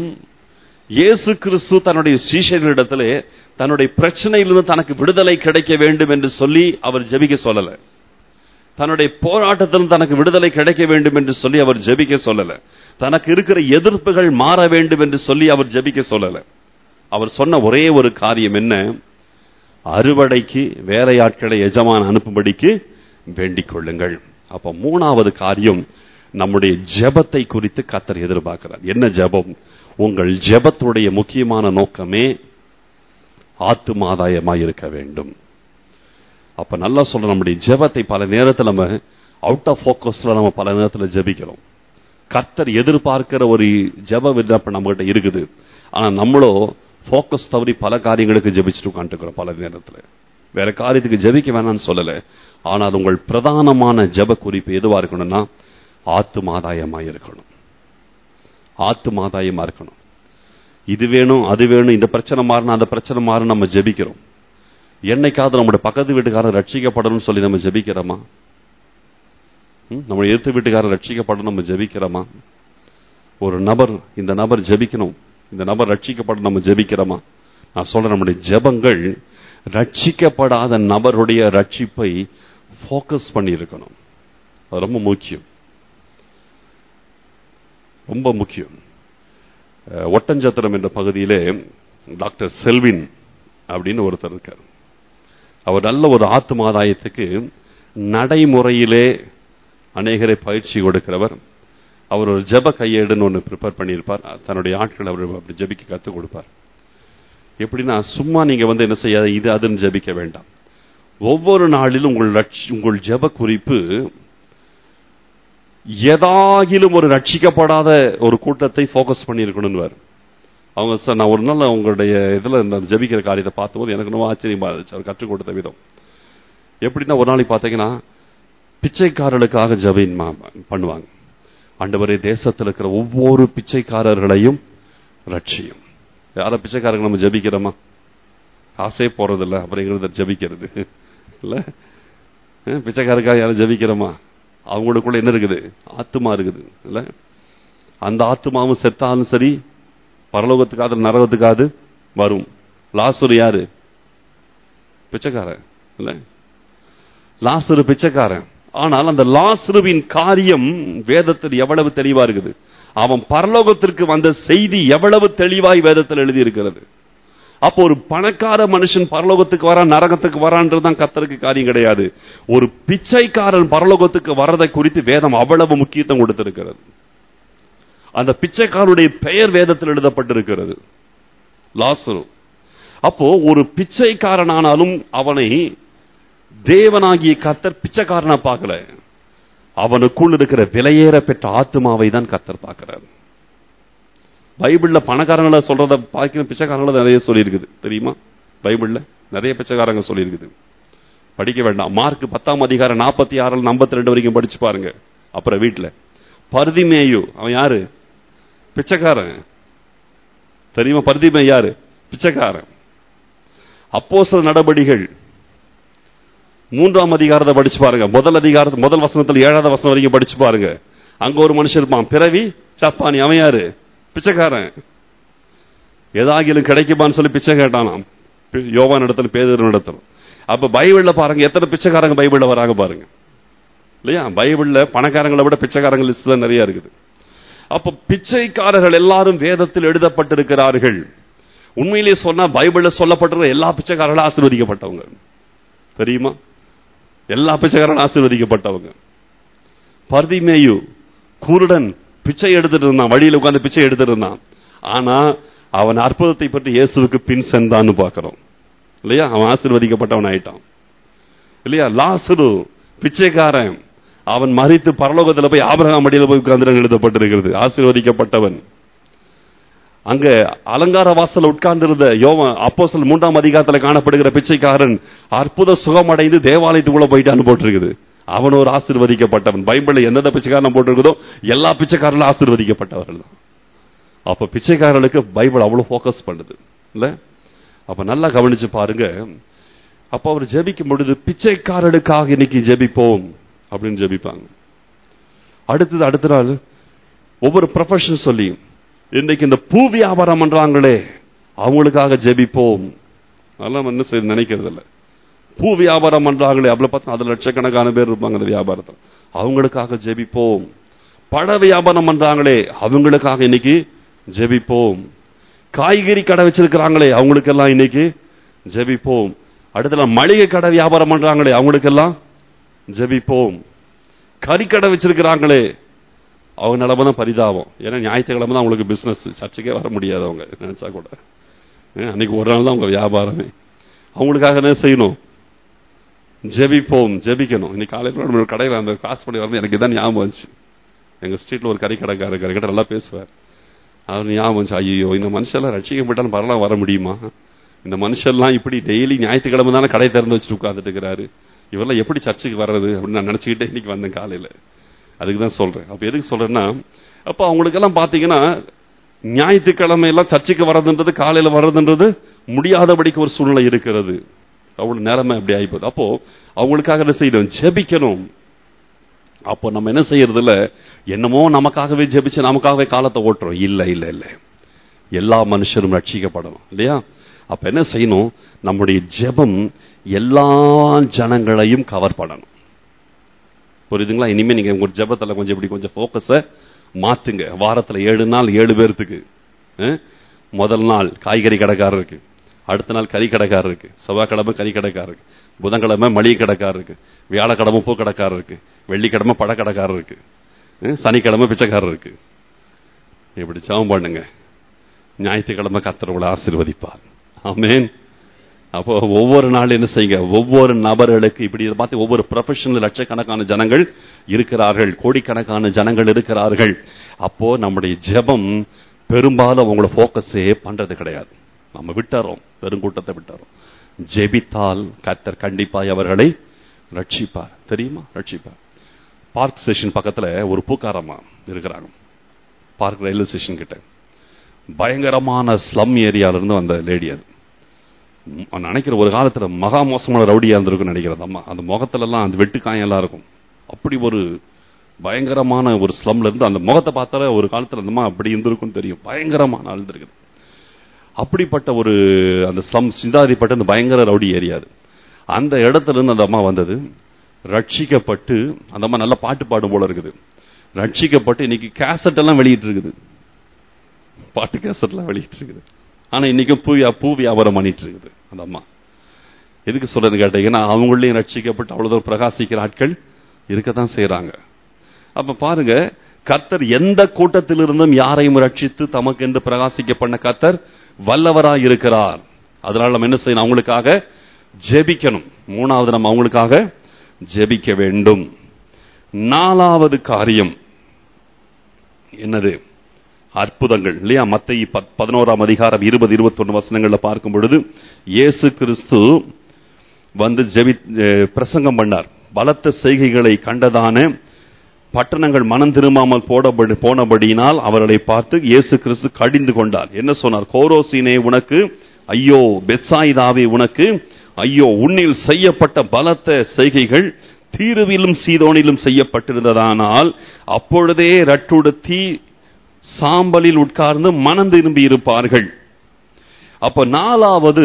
இயேசு கிறிஸ்து தன்னுடைய சீஷர்களிடத்திலே தன்னுடைய பிரச்சனையிலிருந்து தனக்கு விடுதலை கிடைக்க வேண்டும் என்று சொல்லி அவர் ஜெபிக்க சொல்லல தன்னுடைய போராட்டத்தில் தனக்கு விடுதலை கிடைக்க வேண்டும் என்று சொல்லி அவர் ஜெபிக்க சொல்லல தனக்கு இருக்கிற எதிர்ப்புகள் மாற வேண்டும் என்று சொல்லி அவர் ஜெபிக்க சொல்லல அவர் சொன்ன ஒரே ஒரு காரியம் என்ன அறுவடைக்கு வேலையாட்களை எஜமான் அனுப்பும்படிக்கு வேண்டிக் கொள்ளுங்கள் அப்ப மூணாவது காரியம் நம்முடைய ஜெபத்தை குறித்து கத்தர் எதிர்பார்க்கிறார் என்ன ஜெபம் உங்கள் ஜெபத்துடைய முக்கியமான நோக்கமே ஆத்துமாதாயமாய் இருக்க வேண்டும் அப்ப நல்லா சொல்ற நம்முடைய ஜெபத்தை பல நேரத்தில் நம்ம அவுட் ஆஃப் ஃபோக்கஸ்ல நம்ம பல நேரத்தில் ஜெபிக்கிறோம் கர்த்தர் எதிர்பார்க்கிற ஒரு ஜெப விண்ணப்பம் நம்மகிட்ட இருக்குது ஆனா நம்மளோ ஃபோக்கஸ் தவறி பல காரியங்களுக்கு ஜெபிச்சுட்டு உட்காந்துக்கிறோம் பல நேரத்தில் வேற காரியத்துக்கு ஜெபிக்க வேணாம்னு சொல்லல ஆனால் உங்கள் பிரதானமான ஜெப குறிப்பு எதுவா இருக்கணும்னா ஆத்துமாதாயமாய் இருக்கணும் ஆத்துமாதாயமா இருக்கணும் இது வேணும் அது வேணும் இந்த பிரச்சனை மாறணும் அந்த பிரச்சனை மாறணும் நம்ம ஜெபிக்கிறோம் என்னைக்காவது நம்முடைய பக்கத்து வீட்டுக்காரன் ரட்சிக்கப்படணும்னு சொல்லி நம்ம ஜெபிக்கிறோமா ம்? நம்ம எதிர்த்து வீட்டுக்காரன் ரட்சிக்கப்படணும் நம்ம ஜெபிக்கிறோமா ஒரு நபர் இந்த நபர் ஜெபிக்கணும் இந்த நபர் ரட்சிக்கப்பட நம்ம ஜெபிக்கிறோமா நான் சொல்றேன் நம்முடைய ஜெபங்கள் ரட்சிக்கப்படாத நபருடைய ரட்சிப்பை ஃபோக்கஸ் பண்ணி இருக்கணும் அது ரொம்ப முக்கியம் ரொம்ப முக்கியம் அஹ், ஒட்டஞ்சத்திரம் என்ற பகுதியிலே டாக்டர் செல்வின் அப்படின்னு ஒருத்தர் இருக்கார் அவர் நல்ல ஒரு ஆத்மாதாயத்துக்கு நடைமுறையிலே அநேகரை பயிற்சி கொடுக்கிறவர் அவர் ஒரு ஜெப கையேடுன்னு ஒன்று ப்ரிப்பேர் பண்ணியிருப்பார் தன்னுடைய ஆட்கள் அவர் அப்படி ஜெபிக்க கற்றுக் கொடுப்பார் எப்படின்னா சும்மா நீங்க வந்து என்ன செய்யாத இது அதுன்னு ஜெபிக்க வேண்டாம் ஒவ்வொரு நாளிலும் உங்கள் ரட்சி- உங்கள் ஜெப குறிப்பு எதாகிலும் ஒரு ரட்சிக்கப்படாத ஒரு கூட்டத்தை ஃபோக்கஸ் பண்ணியிருக்கணும்னு அவங்க சார் நான் ஒரு நாள் அவங்களுடைய இதில் இந்த ஜெபிக்கிற காரியத்தை பார்த்தபோது எனக்கு ரொம்ப ஆச்சரியமா இருந்துச்சு அவர் கற்றுக் கொடுத்த விதம் எப்படின்னா ஒரு நாளைக்கு பார்த்தீங்கன்னா பிச்சைக்காரர்களுக்காக ஜெபின் பண்ணுவாங்க ஆண்டவரே தேசத்தில் இருக்கிற ஒவ்வொரு பிச்சைக்காரர்களையும் ரட்சியும் யார பிச்சைக்காரங்க நம்ம ஜெபிக்கிறோமா காசே போறதில்ல அப்படிங்கிறத ஜெபிக்கிறது இல்ல அஹ் பிச்சைக்காரருக்காக யாரும் ஜெபிக்கிறோமா அவங்களுக்குள்ள என்ன இருக்குது ஆத்துமா இருக்குது இல்ல அந்த ஆத்துமாவும் செத்தாலும் சரி பரலோகத்துக்காது நரகத்துக்காது வரும் லாசுரு யாரு பிச்சைக்காரன் இல்ல லாசுரு பிச்சைக்காரன் ஆனால் அந்த லாசுருவின் காரியம் வேதத்தில் எவ்வளவு தெளிவா இருக்குது அவன் பரலோகத்திற்கு வந்த செய்தி எவ்வளவு தெளிவாய் வேதத்தில் எழுதி இருக்கிறது அப்போ ஒரு பணக்கார மனுஷன் பரலோகத்துக்கு வரான் நரகத்துக்கு வரான்றதுதான் கத்தருக்கு காரியம் கிடையாது ஒரு பிச்சைக்காரன் பரலோகத்துக்கு வர்றதை குறித்து வேதம் அவ்வளவு முக்கியத்துவம் கொடுத்திருக்கிறது அந்த பிச்சைக்காரனுடைய பெயர் வேதத்தில் எழுதப்பட்டிருக்கிறது லாசரு அப்போ ஒரு பிச்சைக்காரனானாலும் அவனை தேவனாகிய கர்த்தர் பிச்சைக்காரனா பார்க்கல அவனுக்குள் இருக்கிற விலையேற பெற்ற ஆத்மாவை தான் கர்த்தர் பார்க்கிறார் பைபிள்ல பணக்காரங்களை சொல்றத பார்க்க பிச்சைக்காரங்களை நிறைய சொல்லியிருக்குது தெரியுமா பைபிள்ல நிறைய பிச்சைக்காரங்க சொல்லியிருக்குது படிக்க வேண்டாம் மார்க் பத்தாம் அதிகாரம் நாற்பத்தி ஆறுல ஐம்பத்தி ரெண்டு வரைக்கும் படிச்சு பாருங்க அப்புறம் வீட்டுல பர்திமேயு அவன் யாரு பிச்சைக்காரன் தெரியுமா பர்திமே யாரு பிச்சைக்காரன் அப்போஸ்தல நடபடிகள் மூன்றாம் அதிகாரத்தை படிச்சு பாருங்க முதல் அதிகாரத்து முதல் வசனத்துல ஏழாவது வசனம் வரைக்கும் படிச்சு பாருங்க அங்க ஒரு மனுஷன் இருப்பான் பிறவி சப்பானி அவன் யாரு பிச்சைக்காரன் ஏதாகிலும் கிடைக்குமான்னு சொல்லி பிச்சை கேட்டானாம் பி- யோவான் இடத்துல பேதர் இடத்துல அப்ப பைபிள்ல பாருங்க எத்தனை பிச்சைக்காரங்க பைபிள்ல வராங்க பாருங்க இல்லையா பைபிள்ல பணக்காரங்களை விட பிச்சைக்காரங்க லிஸ்ட்ல நிறைய இருக்குது அப்ப பிச்சைக்காரர்கள் எல்லாரும் வேதத்தில் எழுதப்பட்டிருக்கிறார்கள் உண்மையிலேயே சொன்னா பைபிள்ல சொல்லப்பட்டிருக்கிற எல்லா பிச்சைக்காரர்களும் ஆசீர்வதிக்கப்பட்டவங்க தெரியுமா எல்லா பிச்சைக்காரர்களும் ஆசீர்வதிக்கப்பட்டவங்க பர்திமேயு குருடன் பிச்சை எடுத்துட்டு இருந்தான் வழியில உட்கார்ந்து பிச்சை எடுத்துட்டு இருந்தான் ஆனா அவன் அற்புதத்தை பற்றி இயேசுவுக்கு பின் சென்றான்னு பார்க்கிறோம் இல்லையா அவன் ஆசீர்வதிக்கப்பட்டவன் ஆயிட்டான் இல்லையா லாசரு பிச்சைக்காரன் அவன் மறித்து பரலோகத்துல போய் ஆபிரகாம் மடியில போய் உட்கார்ந்து எழுதப்பட்டிருக்கிறது ஆசீர்வதிக்கப்பட்டவன் அங்க அலங்கார வாசல் உட்கார்ந்திருந்த யோவன் அப்போஸ்தலர் மூன்றாம் அதிகாரத்துல காணப்படுகிற பிச்சைக்காரன் அற்புத சுகமடைந்து தேவாலயத்துக்குள்ள போயிட்டான்னு போட்டிருக்குது அவன் ஒரு ஆசீர்வதிக்கப்பட்டவன் பைபிள்ல எந்தெந்த பிச்சைக்காரன் போட்டிருக்குதோ எல்லா பிச்சைக்காரர்களும் ஆசீர்வதிக்கப்பட்டவர்கள் தான் அப்ப பிச்சைக்காரர்களுக்கு பைபிள் அவ்வளவு ஃபோக்கஸ் பண்ணுது இல்ல அப்ப நல்லா கவனிச்சு பாருங்க அப்ப அவர் ஜெபிக்கும் பொழுது பிச்சைக்காரர்களுக்காக இன்னைக்கு ஜெபிப்போம் அப்படின்னு ஜெபிப்பாங்க அடுத்தது அடுத்த நாள் ஒவ்வொரு ப்ரொஃபஷன் சொல்லி இன்னைக்கு இந்த பூ வியாபாரம் பண்றாங்களே அவங்களுக்காக ஜெபிப்போம் அதெல்லாம் என்ன செய்ய நினைக்கிறது இல்ல பூ வியாபாரம் பண்றாங்களே அவளை பார்த்தா அதுல லட்சக்கணக்கான பேர் இருப்பாங்க அந்த வியாபாரத்தில் அவங்களுக்காக ஜெபிப்போம் பழ வியாபாரம் பண்றாங்களே அவங்களுக்காக இன்னைக்கு ஜெபிப்போம் காய்கறி கடை வச்சிருக்கிறாங்களே அவங்களுக்கெல்லாம் இன்னைக்கு ஜெபிப்போம் அடுத்தல மளிகை கடை வியாபாரம் பண்றாங்களே அவங்களுக்கெல்லாம் ஜெபிப்போம் கறிக்கடை வச்சிருக்கிறாங்களே அவங்க நிலைமை தான் பரிதாபம் ஏன்னா ஞாயிற்றுக்கிழமை தான் அவங்களுக்கு பிசினஸ் சர்ச்சுக்கே வர முடியாது அவங்க நினைச்சா கூட ஏன், அன்னைக்கு ஒரு நாள் தான் அவங்க வியாபாரமே அவங்களுக்காக என்ன செய்யணும் ஜெபிப்போம் ஜெபிக்கணும் இன்னைக்கு காலையில் நம்ம கடையில் அந்த காசு பண்ணி வரது எனக்கு இதான் ஞாபகம் வந்துச்சு எங்க ஸ்ட்ரீட்ல ஒரு கறி கடைக்காரர் இருக்காரு கிட்ட நல்லா பேசுவார் அவர் ஞாபகம் வந்துச்சு ஐயோ இந்த மனுஷெல்லாம் ரட்சிக்கப்பட்டாலும் பரலாம் வர முடியுமா இந்த மனுஷெல்லாம் இப்படி டெய்லி ஞாயிற்றுக்கிழமை தானே கடை திறந்து வச்சுட்டு உட்கார்ந்துட்டு இருக்கிறாரு இவரெல்லாம் எப்படி சர்ச்சுக்கு வர்றது அப்படின்னு நான் நினைச்சுக்கிட்டே இன்னைக்கு வந்தேன் காலையில அதுக்கு தான் சொல்றேன் அப்ப எதுக்கு சொல்றேன்னா அப்ப அவங்களுக்கெல்லாம் பாத்தீங்கன்னா ஞாயிற்றுக்கிழமை எல்லாம் சர்ச்சுக்கு வர்றதுன்றது காலையில வர்றதுன்றது முடியாதபடிக்கு ஒரு சூழ்நிலை இருக்கிறது அவ்வளவு நேரமே அப்படி ஆயிப்போகுது அப்போ அவங்களுக்காக என்ன செய்யணும் ஜெபிக்கணும் அப்போ நம்ம என்ன செய்யறது இல்ல என்னமோ நமக்காகவே ஜெபிச்சு நமக்காகவே காலத்தை ஓட்டுறோம் இல்ல இல்ல இல்ல எல்லா மனுஷரும் ரட்சிக்கப்படணும் இல்லையா அப்ப என்ன செய்யணும் நம்முடைய ஜெபம் எல்லா ஜனங்களையும் கவர் பண்ணணும் புரியுதுங்களா இனிமே நீங்க உங்க ஜெபத்துல கொஞ்சம் இப்படி கொஞ்சம் போக்கஸ மாத்துங்க வாரத்துல ஏழு நாள் ஏழு பேர்த்துக்கு அஹ்? முதல் நாள் காய்கறி கடைக்காரருக்கு அடுத்த நாள் கறி கடைக்காரருக்கு செவ்வாய்க்கிழமை கறி கடைக்காரருக்கு புதன்கிழமை மளிகை கடைக்காரருக்கு வியாழக்கிழமை பூ கடைக்காரருக்கு வெள்ளிக்கிழமை பட கடைக்காரருக்கு அஹ்? சனிக்கிழமை பிச்சைக்காரருக்கு இப்படி ஜெபம் பண்ணுங்க ஞாயிற்றுக்கிழமை கர்த்தர் ஆசீர்வதிப்பார் ஆமென் அப்போ ஒவ்வொரு நாள் என்ன செய்யுங்க ஒவ்வொரு நபர்களுக்கு இப்படி இதை பார்த்து ஒவ்வொரு ப்ரொஃபஷனல் லட்சக்கணக்கான ஜனங்கள் இருக்கிறார்கள் கோடிக்கணக்கான ஜனங்கள் இருக்கிறார்கள் அப்போ நம்முடைய ஜெபம் பெரும்பாலும் அவங்கள ஃபோக்கஸே பண்றது கிடையாது நம்ம விட்டுறோம் பெருங்கூட்டத்தை விட்டுறோம் ஜெபித்தால் கர்த்தர் கண்டிப்பாய் அவர்களை ரட்சிப்பார் தெரியுமா ரட்சிப்பார் பார்க் ஸ்டேஷன் பக்கத்துல ஒரு பூக்காரம்மா இருக்கிறாங்க பார்க் ரயில்வே ஸ்டேஷன் கிட்ட பயங்கரமான ஸ்லம் ஏரியால இருந்து வந்த லேடி அது ம், நான் நினைக்கிறேன் ஒரு காலத்துல மகா மோசமான ரவுடியா இருந்திருக்கும்னு நினைக்கிறேன் அந்த அம்மா அந்த முகத்துல எல்லாம் அந்த வெட்டுக்காயம் எல்லாம் இருக்கும் அப்படி ஒரு பயங்கரமான ஒரு ஸ்லம்ல இருந்து அந்த முகத்தை பார்த்தாலே ஒரு காலத்துல அந்த அம்மா அப்படி இருந்திருக்கும்னு தெரியும் பயங்கரமான ஆள் இருக்குது அப்படிப்பட்ட ஒரு அந்த ஸ்லம் சிந்தாதிப்பட்ட அந்த பயங்கர ரவுடி ஏரியா அது அந்த இடத்துல இருந்து அந்த அம்மா வந்தது ரட்சிக்கப்பட்டு அந்த அம்மா நல்ல பாட்டு பாடும் போல இருக்குது ரட்சிக்கப்பட்டு இன்னைக்கு கேசட் எல்லாம் வெளியிட்டு இருக்குது பாட்டு கேசட்லாம் வெளியிட்டு இருக்குது ஆனா இன்னைக்கும் பூ பூ வியாபாரம் பண்ணிட்டு இருக்குது அந்த அம்மா எதுக்கு சொல்றது கேட்டீங்கன்னா அவங்களையும் ரட்சிக்கப்பட்டு அவ்வளவு பிரகாசிக்கிற ஆட்கள் இருக்கத்தான் செய்றாங்க அப்ப பாருங்க கர்த்தர் எந்த கூட்டத்திலிருந்தும் யாரையும் ரட்சித்து தமக்கு என்று பிரகாசிக்க பண்ண கர்த்தர் வல்லவராய் இருக்கிறார் அதனால நம்ம என்ன செய்யணும் அவங்களுக்காக ஜெபிக்கணும் மூணாவது நம்ம அவங்களுக்காக ஜெபிக்க வேண்டும் நாலாவது காரியம் என்னது அற்புதங்கள் இல்லையா மத்திய பதினோராம் அதிகாரம் இருபது இருபத்தொன்னு வசனங்கள்ல பார்க்கும் பொழுது இயேசு கிறிஸ்து வந்து ஜெபி அஹ் பிரசங்கம் பண்ணார் பலத்த செய்கைகளை கண்டதான பட்டணங்கள் மனம் திரும்பாமல் போடபடி போனபடியினால் அவர்களை பார்த்து இயேசு கிறிஸ்து கடிந்து கொண்டார் என்ன சொன்னார் கோரோசினே உனக்கு ஐயோ பெத்சாயிதாவே உனக்கு ஐயோ உன்னில் செய்யப்பட்ட பலத்த செய்கைகள் தீருவிலும் சீதோனிலும் செய்யப்பட்டிருந்ததானால் அப்பொழுதே ரட்டுடுத்தி சாம்பலில் உட்கார்ந்து மனம் திரும்பி இருப்பார்கள் அப்ப நாலாவது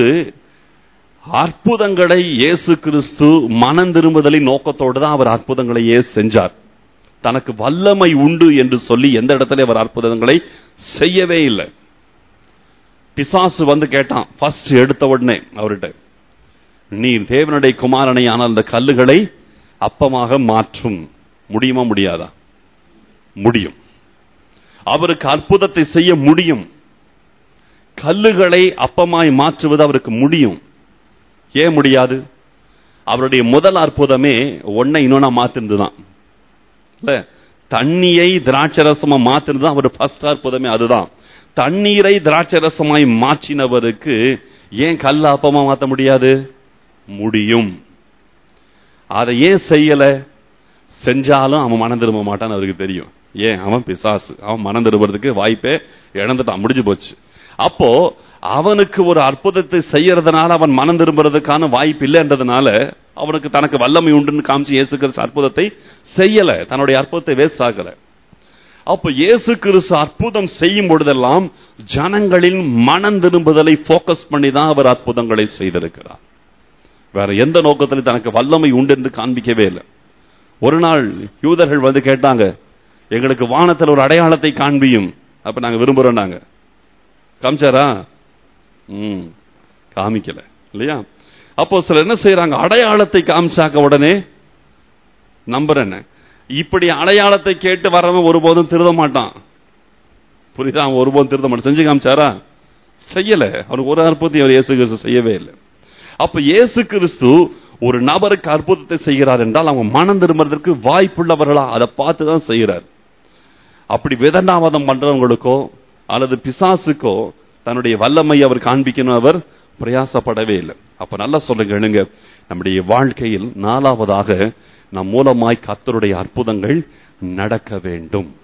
அற்புதங்களை இயேசு கிறிஸ்து மனம் திரும்புதலின் நோக்கத்தோடு தான் அவர் அற்புதங்களையே செஞ்சார் தனக்கு வல்லமை உண்டு என்று சொல்லி எந்த இடத்துல அவர் அற்புதங்களை செய்யவே இல்லை பிசாசு வந்து கேட்டான் ஃபர்ஸ்ட் எடுத்த உடனே அவர்கிட்ட நீ தேவனுடைய குமாரனை ஆனால் அந்த கல்லுகளை அப்பமாக மாற்றும் முடியுமா முடியாதா முடியும் அவருக்கு அற்புதத்தை செய்ய முடியும் கல்லுகளை அப்பமாய் மாற்றுவது அவருக்கு முடியும் ஏன் முடியாது அவருடைய முதல் அற்புதமே ஒன்னை இன்னொன்னா மாத்திருந்துதான் இல்ல தண்ணியை திராட்சரசமா மாத்தினது அவர் ஃபர்ஸ்ட் அற்புதமே அதுதான் தண்ணீரை திராட்சரசமாய் மாற்றினவருக்கு ஏன் கல்ல அப்பமா மாத்த முடியாது முடியும் அதை ஏன் செய்யல செஞ்சாலும் அவன் மனம் திரும்ப மாட்டான்னு அவருக்கு தெரியும் ஏன் அவன் பிசாசு அவன் மனம் திரும்புறதுக்கு வாய்ப்பே இழந்துட்டான் முடிஞ்சு போச்சு அப்போ அவனுக்கு ஒரு அற்புதத்தை செய்யறதுனால அவன் மனம் திரும்புறதுக்கான வாய்ப்பு இல்லைன்றதுனால அவனுக்கு தனக்கு வல்லமை உண்டுன்னு காமிச்சு இயேசு கிறிஸ்து அற்புதத்தை செய்யல தன்னுடைய அற்புதத்தை வேஸ்ட் ஆகல அப்ப இயேசு கிறிஸ்து அற்புதம் செய்யும் பொழுதெல்லாம் ஜனங்களின் மனம் திரும்புதலை போக்கஸ் பண்ணி தான் அவர் அற்புதங்களை செய்திருக்கிறார் வேற எந்த நோக்கத்திலும் தனக்கு வல்லமை உண்டு என்று காண்பிக்கவே இல்லை ஒரு நாள் யூதர்கள் வந்து கேட்டாங்க எங்களுக்கு வானத்தில் ஒரு அடையாளத்தை காண்பியும் அப்ப நாங்க விரும்புறோம் நாங்க காமிச்சாரா ம் காமிக்கல இல்லையா அப்போ சிலர் என்ன செய்யறாங்க அடையாளத்தை காமிச்சாக்க உடனே நம்பர் என்ன இப்படி அடையாளத்தை கேட்டு வர்றவன் ஒருபோதும் திருத மாட்டான் புரியுதா அவன் ஒருபோதும் திருத மாட்டான் செஞ்சு காமிச்சாரா செய்யல அவனுக்கு ஒரு அற்புதத்தை அவர் இயேசு கிறிஸ்து செய்யவே இல்லை அப்ப இயேசு கிறிஸ்து ஒரு நபருக்கு அற்புதத்தை செய்கிறார் என்றால் அவங்க மனம் திரும்புறதற்கு வாய்ப்புள்ளவர்களா அதை பார்த்து தான் செய்கிறார் அப்படி விதண்டாவாதம் பண்றவங்களுக்கோ அல்லது பிசாசுக்கோ தன்னுடைய வல்லமை அவர் காண்பிக்கணும் அவர் பிரயாசப்படவே இல்லை அப்ப நல்லா சொல்லுங்க எழுங்க நம்முடைய வாழ்க்கையில் நாலாவதாக நம் மூலமாய் கத்தருடைய அற்புதங்கள் நடக்க வேண்டும்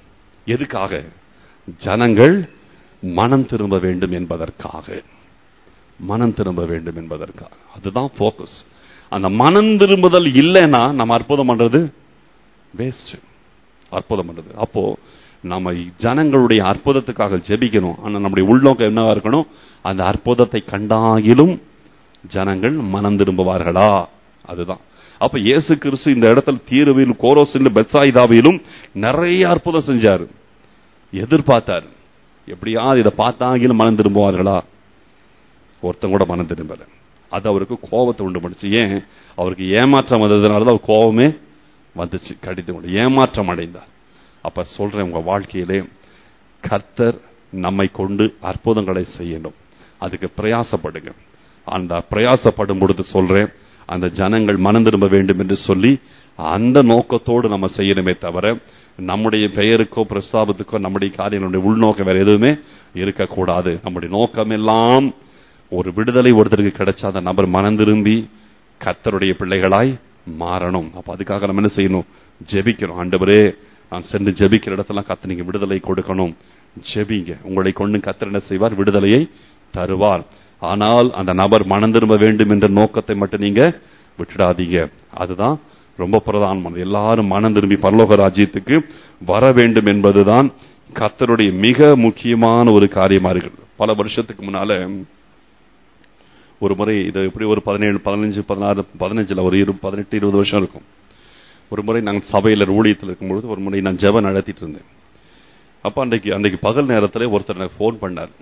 எதுக்காக ஜனங்கள் மனம் திரும்ப வேண்டும் என்பதற்காக மனம் திரும்ப வேண்டும் என்பதற்காக அதுதான் போக்கஸ் அந்த மனம் திரும்புதல் இல்லைன்னா நம்ம அற்புதம் பண்றது வேஸ்ட் அற்புதம் பண்றது அப்போ நம்ம ஜனங்களுடைய அற்புதத்துக்காக ஜெபிக்கணும் ஆனா நம்முடைய உள்நோக்கம் என்னவா இருக்கணும் அந்த அற்புதத்தை கண்டாகிலும் ஜனங்கள் மனம் திரும்புவார்களா அதுதான் அப்ப இயேசு கிறிஸ்து இந்த இடத்துல தீருவிலும் கோரோசிலும் பெத்சாயிதாவிலும் நிறைய அற்புதம் செஞ்சாரு எதிர்பார்த்தார் எப்படியாவது இதை பார்த்தாகிலும் மனம் திரும்புவார்களா ஒருத்தன் கூட மனம் திரும்பல அது அவருக்கு கோபத்தை உண்டு பண்ணுச்சு ஏன் அவருக்கு ஏமாற்றம் வந்ததுனால தான் அவர் கோபமே வந்துச்சு கடித்து கொண்டு ஏமாற்றம் அடைந்தார் அப்ப சொல்றேன் உங்க வாழ்க்கையிலே கர்த்தர் நம்மை கொண்டு அற்புதங்களை செய்யணும் அதுக்கு பிரயாசப்படுங்க அந்த பிரயாசப்படும் பொழுது சொல்றேன் அந்த ஜனங்கள் மனம் திரும்ப வேண்டும் என்று சொல்லி அந்த நோக்கத்தோடு நம்ம செய்யணுமே தவிர நம்முடைய பெயருக்கோ பிரஸ்தாபத்துக்கோ நம்முடைய காரியங்களுடைய உள்நோக்கம் வேற எதுவுமே இருக்கக்கூடாது நம்முடைய நோக்கம் எல்லாம் ஒரு விடுதலை ஒருத்தருக்கு கிடைச்சா அந்த நபர் மனம் திரும்பி கர்த்தருடைய பிள்ளைகளாய் மாறணும் அப்ப அதுக்காக நம்ம என்ன செய்யணும் ஜெபிக்கணும் ஆண்டவரே நான் சென்று ஜெபிக்கிற இடத்துல கத்து நீங்க விடுதலை கொடுக்கணும் ஜெபிங்க உங்களை கொண்டு கத்தர் என்ன செய்வார் விடுதலையை தருவார் ஆனால் அந்த நபர் மனம் திரும்ப வேண்டும் என்ற நோக்கத்தை மட்டும் நீங்க விட்டுடாதீங்க அதுதான் ரொம்ப பிரதானமானது எல்லாரும் மனம் திரும்பி பரலோக ராஜ்யத்துக்கு வர வேண்டும் என்பதுதான் கர்த்தருடைய மிக முக்கியமான ஒரு காரியமா இருக்கு பல வருஷத்துக்கு முன்னால ஒரு முறை இது எப்படி ஒரு பதினேழு பதினஞ்சு பதினாறு பதினஞ்சுல ஒரு இரு பதினெட்டு இருபது வருஷம் இருக்கும் ஒரு முறை நாங்கள் சபையில் ஊழியத்தில் இருக்கும்பொழுது ஒரு முறை நான் ஜெபம் நடத்திட்டு இருந்தேன் அப்ப அன்றைக்கு அன்றைக்கு பகல் நேரத்துல ஒருத்தர் எனக்கு ஃபோன் பண்ணார்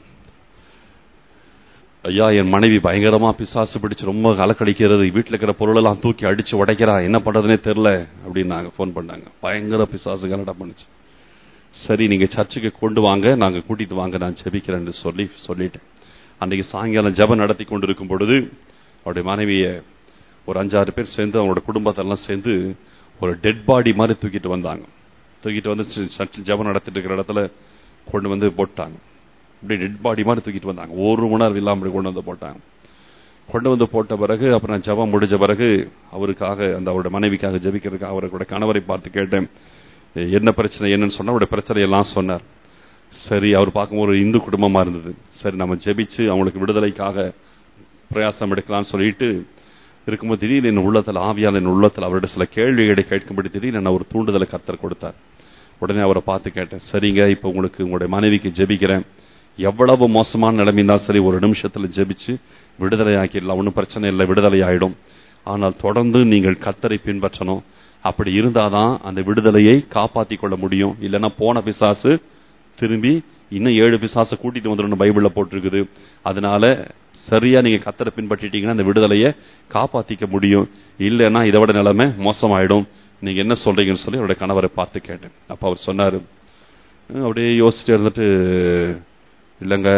ஐயா என் மனைவி பயங்கரமா பிசாசு பிடிச்சு ரொம்ப கலக்கடிக்கிறது வீட்டில் இருக்கிற பொருளெல்லாம் தூக்கி அடிச்சு உடைக்கிறா என்ன பண்றதுனே தெரியல அப்படின்னாங்க ஃபோன் பண்ணாங்க பயங்கர பிசாசு கலடா பண்ணுச்சு சரி நீங்க சர்ச்சுக்கு கொண்டு வாங்க நாங்க கூட்டிட்டு வாங்க நான் ஜெபிக்கிறேன்னு சொல்லி சொல்லிட்டேன் அன்றைக்கு சாயங்காலம் ஜெபம் நடத்தி கொண்டிருக்கும் பொழுது அவருடைய மனைவிய ஒரு அஞ்சாறு பேர் சேர்ந்து அவங்களோட குடும்பத்தெல்லாம் சேர்ந்து ஒரு டெட் பாடி மாதிரி தூக்கிட்டு வந்தாங்க தூக்கிட்டு வந்து சர்ச்சில் ஜெபம் நடத்திட்டு இருக்கிற இடத்துல கொண்டு வந்து போட்டாங்க இப்படி டெட் பாடி மாதிரி தூக்கிட்டு வந்தாங்க ஒரு உணர்வு இல்லாம அப்படி கொண்டு வந்து போட்டாங்க கொண்டு வந்து போட்ட பிறகு அப்புறம் நான் ஜெபம் முடிஞ்ச பிறகு அவருக்காக அந்த அவருடைய மனைவிக்காக ஜெபிக்கிறதுக்காக அவருடைய கணவரை பார்த்து கேட்டேன் என்ன பிரச்சனை என்னன்னு சொன்னா அவருடைய பிரச்சனை எல்லாம் சொன்னார் சரி அவர் பார்க்கும்போது ஒரு இந்து குடும்பமா இருந்தது சரி நம்ம ஜெபிச்சு அவங்களுக்கு விடுதலைக்காக பிரயாசம் எடுக்கலாம்னு சொல்லிட்டு இருக்கும்போது திடீர்னு என் உள்ளத்தில் ஆவியால் என் உள்ளத்தில் அவருடைய சில கேள்விகளை கேட்கும்படி திடீர்னு நான் ஒரு தூண்டுதலை கர்த்தர் கொடுத்தார் உடனே அவரை பார்த்து கேட்டேன் சரிங்க இப்போ உங்களுக்கு உங்களுடைய மனைவிக்கு ஜெபிக்கிறேன் எவ்வளவு மோசமான நிலைமை இருந்தாலும் சரி ஒரு நிமிஷத்துல ஜெபிச்சு விடுதலை ஆக்கிடலாம் ஒன்றும் பிரச்சனை இல்லை விடுதலை ஆயிடும் ஆனால் தொடர்ந்து நீங்கள் கத்தரை பின்பற்றணும் அப்படி இருந்தாதான் அந்த விடுதலையை காப்பாத்தி கொள்ள முடியும் இல்லைன்னா போன பிசாசு திரும்பி இன்னும் ஏழு பிசாசை கூட்டிட்டு வந்துடும் பைபிள்ல போட்டிருக்குது அதனால சரியா நீங்க கத்தரை பின்பற்றிட்டீங்கன்னா அந்த விடுதலையை காப்பாத்திக்க முடியும் இல்லைன்னா இதை விட நிலைமை மோசமாயிடும் நீங்க என்ன சொல்றீங்கன்னு சொல்லி அவருடைய கணவரை பார்த்து கேட்டேன் அப்ப அவர் சொன்னாரு அப்படியே யோசிச்சுட்டு இருந்துட்டு இல்லைங்க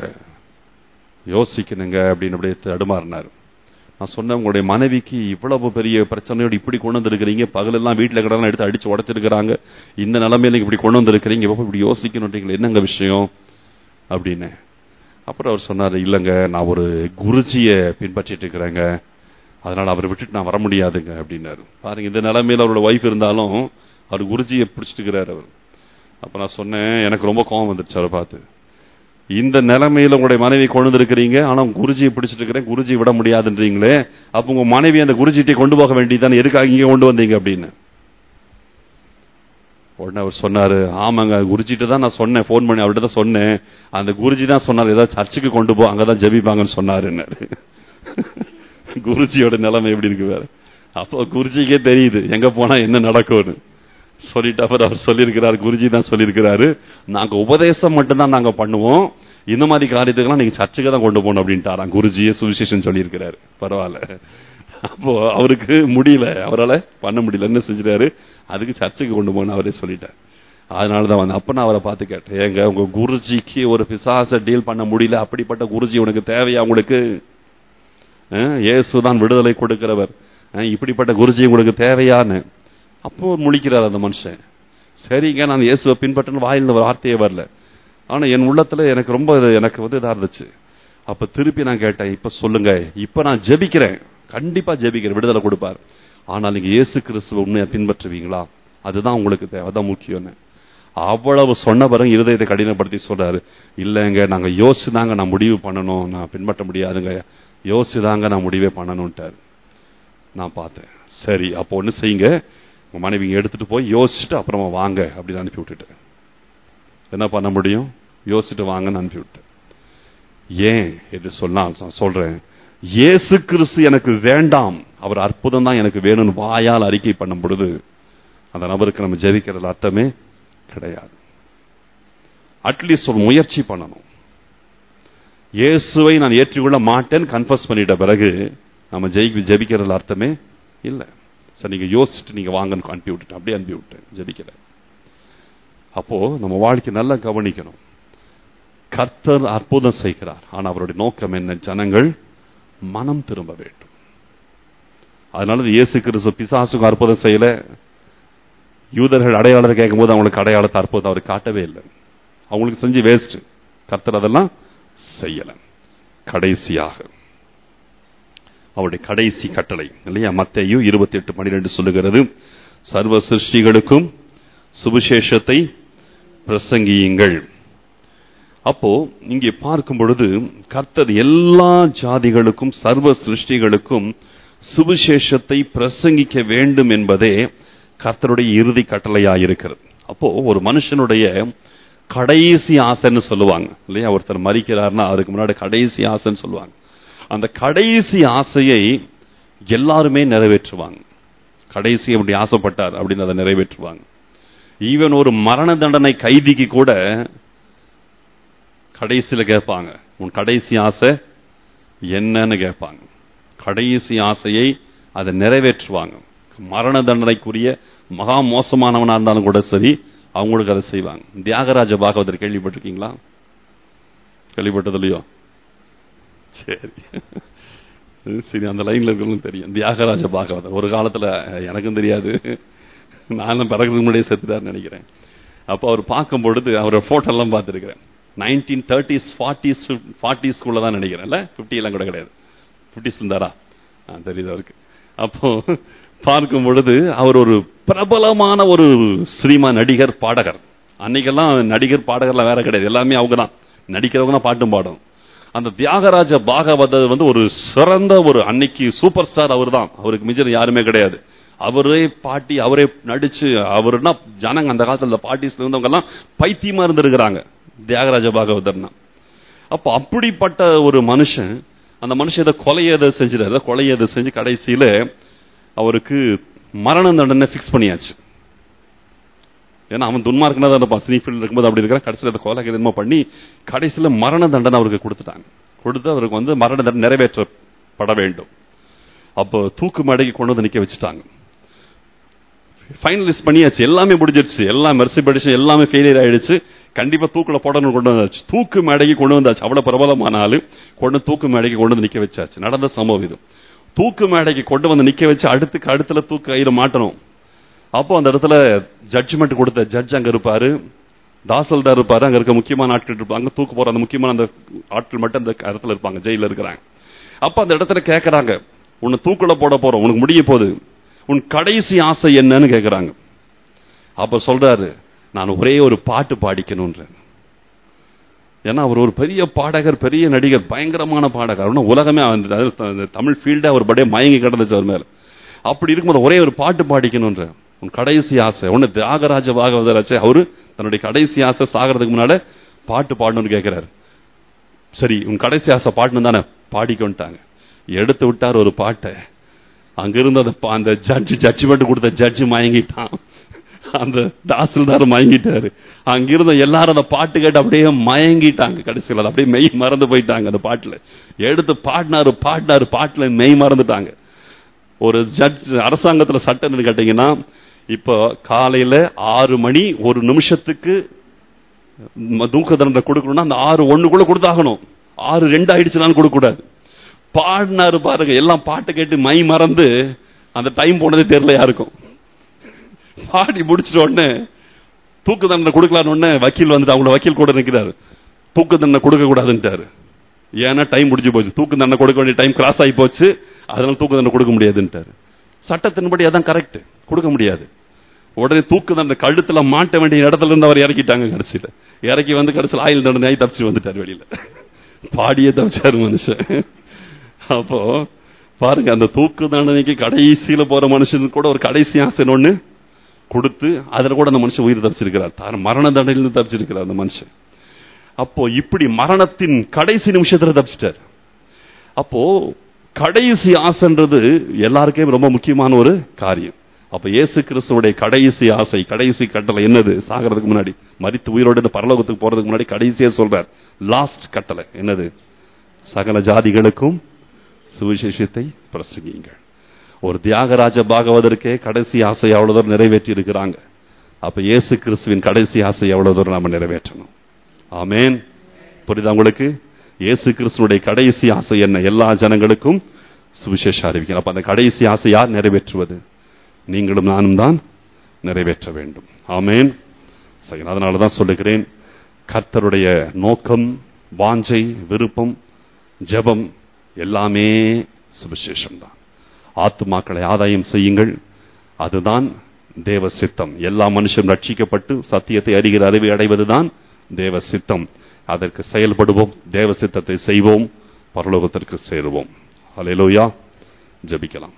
யோசிக்கணுங்க அப்படின்னு அப்படியே தடுமாறினார் நான் சொன்னேன் உங்களுடைய மனைவிக்கு இவ்வளவு பெரிய பிரச்சனையோடு இப்படி கொண்டு வந்திருக்கிறீங்க பகலெல்லாம் வீட்டில் கடலாம் எடுத்து அடிச்சு உடச்சிருக்கிறாங்க இந்த நிலைமையில இப்படி கொண்டு வந்திருக்கிறீங்க இப்போ இப்படி யோசிக்கணுன்றீங்களா என்னங்க விஷயம் அப்படின்னு அப்புறம் அவர் சொன்னார் இல்லைங்க நான் ஒரு குருஜியை பின்பற்றிட்டு இருக்கிறேங்க அதனால அவரை விட்டுட்டு நான் வர முடியாதுங்க அப்படின்னாரு பாருங்க இந்த நிலைமையில அவரோட ஒய்ஃப் இருந்தாலும் அவர் குருஜியை பிடிச்சிட்டு இருக்கிறார் அவர் அப்ப நான் சொன்னேன் எனக்கு ரொம்ப கோபம் வந்துருச்சு அவரை பார்த்து இந்த நிலைமையில உங்களுடைய மனைவி கொண்டு வந்திருக்கிறீங்க ஆனா குருஜியை பிடிச்சிட்டு இருக்கிறேன் குருஜி விட முடியாதுன்றீங்களே அப்ப உங்க மனைவி அந்த குருஜிட்டை கொண்டு போக வேண்டியதானே எதுக்காக இங்க கொண்டு வந்தீங்க அப்படின்னு உடனே அவர் சொன்னாரு ஆமாங்க குருஜிட்டு தான் நான் சொன்னேன் ஃபோன் பண்ணி அவர்கிட்ட தான் சொன்னேன் அந்த குருஜி தான் சொன்னார் ஏதாவது சர்ச்சுக்கு கொண்டு போ அங்கதான் ஜெபிப்பாங்கன்னு சொன்னாருன்னாரு குருஜியோட நிலைமை எப்படி இருக்கு வேற அப்போ குருஜிக்கே தெரியுது எங்க போனா என்ன நடக்கும்னு சொல்லிட்டு அப்புறம் அவர் சொல்லியிருக்கிறார் குருஜி தான் சொல்லியிருக்கிறாரு நாங்க உபதேசம் மட்டும்தான் நாங்க பண்ணுவோம் இந்த மாதிரி காரியத்துக்கெல்லாம் நீங்க சர்ச்சுக்கு தான் கொண்டு போகணும் அப்படின்ட்டாராம் குருஜியே சுவிசேஷன் சொல்லியிருக்கிறாரு பரவாயில்ல அப்போ அவருக்கு முடியல அவரால் பண்ண முடியல என்ன செஞ்சிட்டாரு அதுக்கு சர்ச்சுக்கு கொண்டு போகணும் அவரே சொல்லிட்டார் அதனாலதான் வந்து அப்ப நான் அவரை பார்த்து கேட்டேன் ஏங்க உங்க குருஜிக்கு ஒரு பிசாச டீல் பண்ண முடியல அப்படிப்பட்ட குருஜி உனக்கு தேவையா உங்களுக்கு இயேசுதான் விடுதலை கொடுக்கிறவர் இப்படிப்பட்ட குருஜி உங்களுக்கு தேவையான்னு அப்போ முழிக்கிறார் அந்த மனுஷன் சரிங்க நான் இயேசுவை பின்பற்றணும் வாயில் வார்த்தையே வரல ஆனா என் உள்ளத்துல எனக்கு ரொம்ப எனக்கு வந்து இதா இருந்துச்சு அப்ப திருப்பி நான் கேட்டேன் இப்ப சொல்லுங்க இப்ப நான் ஜெபிக்கிறேன் கண்டிப்பா ஜெபிக்கிறேன் விடுதலை கொடுப்பார் ஆனால் நீங்க இயேசு கிறிஸ்துவ உண்மையா பின்பற்றுவீங்களா அதுதான் உங்களுக்கு தேவை அதான் முக்கியம்னு அவ்வளவு சொன்ன பிறகு இருதயத்தை கடினப்படுத்தி சொல்றாரு இல்லைங்க நாங்க யோசிச்சுதாங்க நான் முடிவு பண்ணணும் நான் பின்பற்ற முடியாதுங்க யோசிச்சுதாங்க நான் முடிவே பண்ணணும்ட்டாரு நான் பார்த்தேன் சரி அப்போ ஒண்ணு செய்யுங்க உங்க மனைவி இங்க எடுத்துட்டு போய் யோசிச்சுட்டு அப்புறமா வாங்க அப்படின்னு அனுப்பி விட்டுட்டேன் என்ன பண்ண முடியும் யோசிச்சுட்டு வாங்கன்னு அனுப்பி விட்டேன் ஏன் என்று சொன்னால் நான் சொல்றேன் இயேசு கிறிஸ்து எனக்கு வேண்டாம் அவர் அற்புதம் தான் எனக்கு வேணும்னு வாயால் அறிக்கை பண்ணும் பொழுது அந்த நபருக்கு நம்ம ஜெபிக்கிறது அர்த்தமே கிடையாது அட்லீஸ்ட் ஒரு முயற்சி பண்ணணும் இயேசுவை நான் ஏற்றுக்கொள்ள மாட்டேன் கன்ஃபஸ் பண்ணிட்ட பிறகு நம்ம ஜெயி ஜெபிக்கிறது அர்த்தமே இல்லை சார் நீங்க யோசிச்சுட்டு நீங்க வாங்கன்னு அனுப்பி விட்டுட்டேன் அப்படியே அனுப்பி விட்டேன் ஜெபிக்கல அப்போ நம்ம வாழ்க்கை நல்லா கவனிக்கணும் கர்த்தர் அற்புதம் செய்கிறார் ஆனா அவருடைய நோக்கம் என்ன ஜனங்கள் மனம் திரும்ப வேண்டும் அதனால இயேசு கிறிஸ்து பிசாசுக்கு அற்புதம் செய்யல யூதர்கள் அடையாளத்தை கேட்கும்போது அவங்களுக்கு அடையாளத்தை அற்புதம் அவர் காட்டவே இல்லை அவங்களுக்கு செஞ்சு வேஸ்ட் கர்த்தர் அதெல்லாம் செய்யல கடைசியாக அவருடைய கடைசி கட்டளை இல்லையா மத்தேயு இருபத்தி எட்டு பனிரெண்டு சொல்லுகிறது சர்வ சிருஷ்டிகளுக்கும் சுவிசேஷத்தை பிரசங்கியுங்கள் அப்போ இங்கே பார்க்கும் பொழுது கர்த்தர் எல்லா ஜாதிகளுக்கும் சர்வ சிருஷ்டிகளுக்கும் சுவிசேஷத்தை பிரசங்கிக்க வேண்டும் என்பதே கர்த்தருடைய இறுதி கட்டளையாயிருக்கிறது அப்போ ஒரு மனுஷனுடைய கடைசி ஆசைன்னு சொல்லுவாங்க இல்லையா ஒருத்தர் மறிக்கிறார்னா அதுக்கு முன்னாடி கடைசி ஆசைன்னு சொல்லுவாங்க அந்த கடைசி ஆசையை எல்லாருமே நிறைவேற்றுவாங்க கடைசி அப்படி ஆசைப்பட்டார் அப்படின்னு அதை நிறைவேற்றுவாங்க ஈவன் ஒரு மரண தண்டனை கைதிக்கு கூட கடைசியில கேட்பாங்க உன் கடைசி ஆசை என்னன்னு கேட்பாங்க கடைசி ஆசையை அதை நிறைவேற்றுவாங்க மரண தண்டனைக்குரிய மகா மோசமானவனா இருந்தாலும் கூட சரி அவங்களுக்கு அதை செய்வாங்க தியாகராஜ பாகவதர் கேள்விப்பட்டிருக்கீங்களா கேள்விப்பட்டது இல்லையோ சரி சரி அந்த லைன்ல இருக்கவங்களும் தெரியும் தியாகராஜ பாகவதர் ஒரு காலத்துல எனக்கும் தெரியாது நானும் பிறகுக்கு முன்னாடியே செத்துட்டாருன்னு நினைக்கிறேன் அப்போ அவர் பார்க்கும் பொழுது அவரோட போட்டோ எல்லாம் பார்த்துருக்கிறேன் நைன்டீன் தேர்ட்டிஸ் ஃபார்ட்டிஸ் ஃபார்ட்டிஸ்குள்ள தான் நினைக்கிறேன்ல ஃபிஃப்டி எல்லாம் கூட கிடையாது ஃபிஃப்டிஸ் இருந்தாரா ஆ, தெரியுது அவருக்கு அப்போ பார்க்கும் பொழுது அவர் ஒரு பிரபலமான ஒரு சினிமா நடிகர் பாடகர் அன்னைக்கெல்லாம் நடிகர் பாடகர்லாம் வேற கிடையாது எல்லாமே அவங்க தான் நடிக்கிறவங்க தான் பாட்டும் பாடும் அந்த தியாகராஜ பாகவதர் வந்து ஒரு சிறந்த ஒரு அன்னைக்கு சூப்பர் ஸ்டார் அவர் தான் அவருக்கு மிஜர் யாருமே கிடையாது அவரே பாட்டி அவரே நடிச்சு அவருன்னா ஜனங்க அந்த காலத்துல பாட்டிஸ்ல இருந்தவங்க எல்லாம் பைத்தியமா இருந்திருக்கிறாங்க தியாகராஜ பாகவதர்னா அப்போ அப்படிப்பட்ட ஒரு மனுஷன் அந்த மனுஷன் இதை கொலையை எதை செஞ்சிடாரு கொலையை எதை செஞ்சு கடைசியில அவருக்கு மரண தண்டனை ஃபிக்ஸ் பண்ணியாச்சு ஏன்னா அவன் துன்மார்க்கனா தான் இருப்பான் சினி ஃபீல்டு இருக்கும்போது அப்படி இருக்கிற கடைசியில் அதை கொலை என்னமோ பண்ணி கடைசியில் மரண தண்டனை அவருக்கு கொடுத்துட்டாங்க கொடுத்து அவருக்கு வந்து மரண தண்டனை நிறைவேற்றப்பட வேண்டும் அப்போ தூக்கு மேடைக்கு கொண்டு வந்து நிக்க வச்சுட்டாங்க ஃபைனலிஸ்ட் பண்ணியாச்சு எல்லாமே முடிஞ்சிருச்சு எல்லாம் மெர்சி படிச்சு எல்லாமே ஃபெயிலியர் ஆயிடுச்சு கண்டிப்பா தூக்குல போடணும் கொண்டு வந்தாச்சு தூக்கு மேடைக்கு கொண்டு வந்தாச்சு அவ்வளவு பிரபலமான ஆளு கொண்டு தூக்கு மேடைக்கு கொண்டு வந்து நிக்க வச்சாச்சு நடந்த சம்பவம் இது தூக்கு மேடைக்கு கொண்டு வந்து நிக்க வச்சு அடுத்துக்கு அடுத்துல தூக்கு கயிறு மாட்டணும் அப்போ அந்த இடத்துல ஜட்ஜ்மெண்ட் கொடுத்த ஜட்ஜ் அங்க இருப்பாரு தாசல்தார் இருப்பாரு அங்க இருக்க முக்கியமான ஆட்கள் இருப்பாங்க தூக்கு போற அந்த முக்கியமான அந்த ஆட்கள் மட்டும் அந்த இடத்துல இருப்பாங்க ஜெயில இருக்கிறாங்க அப்ப அந்த இடத்துல கேக்குறாங்க உன்னை தூக்குல போட போறோம் உனக்கு முடிய போகுது உன் கடைசி ஆசை என்னன்னு கேக்குறாங்க அப்ப சொல்றாரு நான் ஒரே ஒரு பாட்டு பாடிக்கணும்ன்ற ஏன்னா அவர் ஒரு பெரிய பாடகர் பெரிய நடிகர் பயங்கரமான பாடகர் அவனா உலகமே அந்த அந்த தமிழ் ஃபீல்டே அவர் படே மயங்கி கிடந்துச்சு அவர் மேல அப்படி இருக்கும்போது ஒரே ஒரு பாட்டு பாடிக்கணும்ன்ற உன் கடைசி ஆசை ஒன்னு தியாகராஜ பாகவதராச்சு அவரு தன்னுடைய கடைசி ஆசை சாகிறதுக்கு முன்னால பாட்டு பாடணும்னு கேட்கிறாரு சரி உன் கடைசி ஆசை பாடணும் தானே பாடிக்கொண்டாங்க எடுத்து விட்டார் ஒரு பாட்டை அங்கிருந்து அந்த பா- அந்த ஜட்ஜி ஜட்ஜ்மெண்ட் கொடுத்த ஜட்ஜி மயங்கிட்டான் அந்த தாசில்தார் மயங்கிட்டாரு அங்கிருந்த எல்லாரும் அந்த பாட்டு கேட்டு அப்படியே மயங்கிட்டாங்க கடைசியில் அது அப்படியே மெய் மறந்து போயிட்டாங்க அந்த பாட்டுல எடுத்து பாடினாரு பாடினாரு பாட்டுல மெய் மறந்துட்டாங்க ஒரு ஜட்ஜ் அரசாங்கத்துல சட்டம் கேட்டீங்கன்னா இப்போ காலையில ஆறு மணி ஒரு நிமிஷத்துக்கு ம- தூக்க தண்டனை கொடுக்கணும்னா அந்த ஆறு ஒண்ணுக்குள்ள கொடுத்தாகணும் ஆறு ரெண்டு ஆயிடுச்சுனாலும் கொடுக்க கூடாது பாடினாரு பாருங்க எல்லாம் பாட்டு கேட்டு மை மறந்து அந்த டைம் போனதே தெரியல யாருக்கும் பாடி முடிச்சிட்ட உடனே தூக்கு தண்டனை கொடுக்கலான்னு உடனே வக்கீல் வந்துட்டு அவங்கள வக்கீல் கூட நிக்கிறாரு தூக்கு தண்டனை கொடுக்க கூடாதுன்ட்டாரு ஏன்னா டைம் முடிஞ்சு போச்சு தூக்கு தண்டனை கொடுக்க வேண்டிய டைம் கிராஸ் ஆகி போச்சு அதனால தூக்கு தண்டனை கொடுக்க முடியாதுன்ட்டாரு சட்டத்தின்படி அதான் கரெக்ட் கொடுக்க முடியாது உடனே தூக்கு அந்த கழுத்துல மாட்ட வேண்டிய இடத்துல இருந்து அவர் இறக்கிட்டாங்க கடைசியில இறக்கி வந்து கடைசியில் ஆயில் நடந்து ஆகி தப்பிச்சு வந்துட்டார் வெளியில பாடியே தப்பிச்சாரு மனுஷன் அப்போ பாருங்க அந்த தூக்கு தண்டனைக்கு கடைசியில போற மனுஷனுக்கு கூட ஒரு கடைசி ஆசை ஒண்ணு கொடுத்து அதுல கூட அந்த மனுஷன் உயிர் தப்பிச்சிருக்கிறார் தார மரண தண்டனையிலிருந்து தப்பிச்சிருக்கிறார் அந்த மனுஷன் அப்போ இப்படி மரணத்தின் கடைசி நிமிஷத்துல தப்பிச்சிட்டார் அப்போ கடைசி ஆசைன்றது எல்லாருக்கும் ரொம்ப முக்கியமான ஒரு காரியம் அப்ப இயேசு கிறிஸ்துவுடைய கடைசி ஆசை கடைசி கட்டளை என்னது சாகிறதுக்கு முன்னாடி மரித்து உயிரோடு இந்த பரலோகத்துக்கு போறதுக்கு முன்னாடி கடைசியா சொல்றார் லாஸ்ட் கட்டளை என்னது சகல ஜாதிகளுக்கும் சுவிசேஷத்தை பிரசங்கியுங்கள் ஒரு தியாகராஜ பாகவதற்கே கடைசி ஆசை எவ்வளவு தூரம் நிறைவேற்றி இருக்கிறாங்க அப்ப இயேசு கிறிஸ்துவின் கடைசி ஆசை எவ்வளவு தூரம் நாம நிறைவேற்றணும் ஆமேன் புரியுதா உங்களுக்கு இயேசு கிறிஸ்துடைய கடைசி ஆசை என்ன எல்லா ஜனங்களுக்கும் சுவிசேஷம் அறிவிக்கணும் அப்ப அந்த கடைசி ஆசை யார் நிறைவேற்றுவது நீங்களும் நானும் தான் நிறைவேற்ற வேண்டும் ஆமேன் சரி அதனால தான் சொல்லுகிறேன் கர்த்தருடைய நோக்கம் வாஞ்சை விருப்பம் ஜெபம் எல்லாமே சுவிசேஷம் தான் ஆத்துமாக்களை ஆதாயம் செய்யுங்கள் அதுதான் தேவ சித்தம் எல்லா மனுஷரும் ரட்சிக்கப்பட்டு சத்தியத்தை அறிகிற அறிவை அடைவதுதான் தேவ சித்தம் அதற்கு செயல்படுவோம் தேவ சித்தத்தை செய்வோம் பரலோகத்திற்கு சேருவோம் அலையிலோயா ஜபிக்கலாம்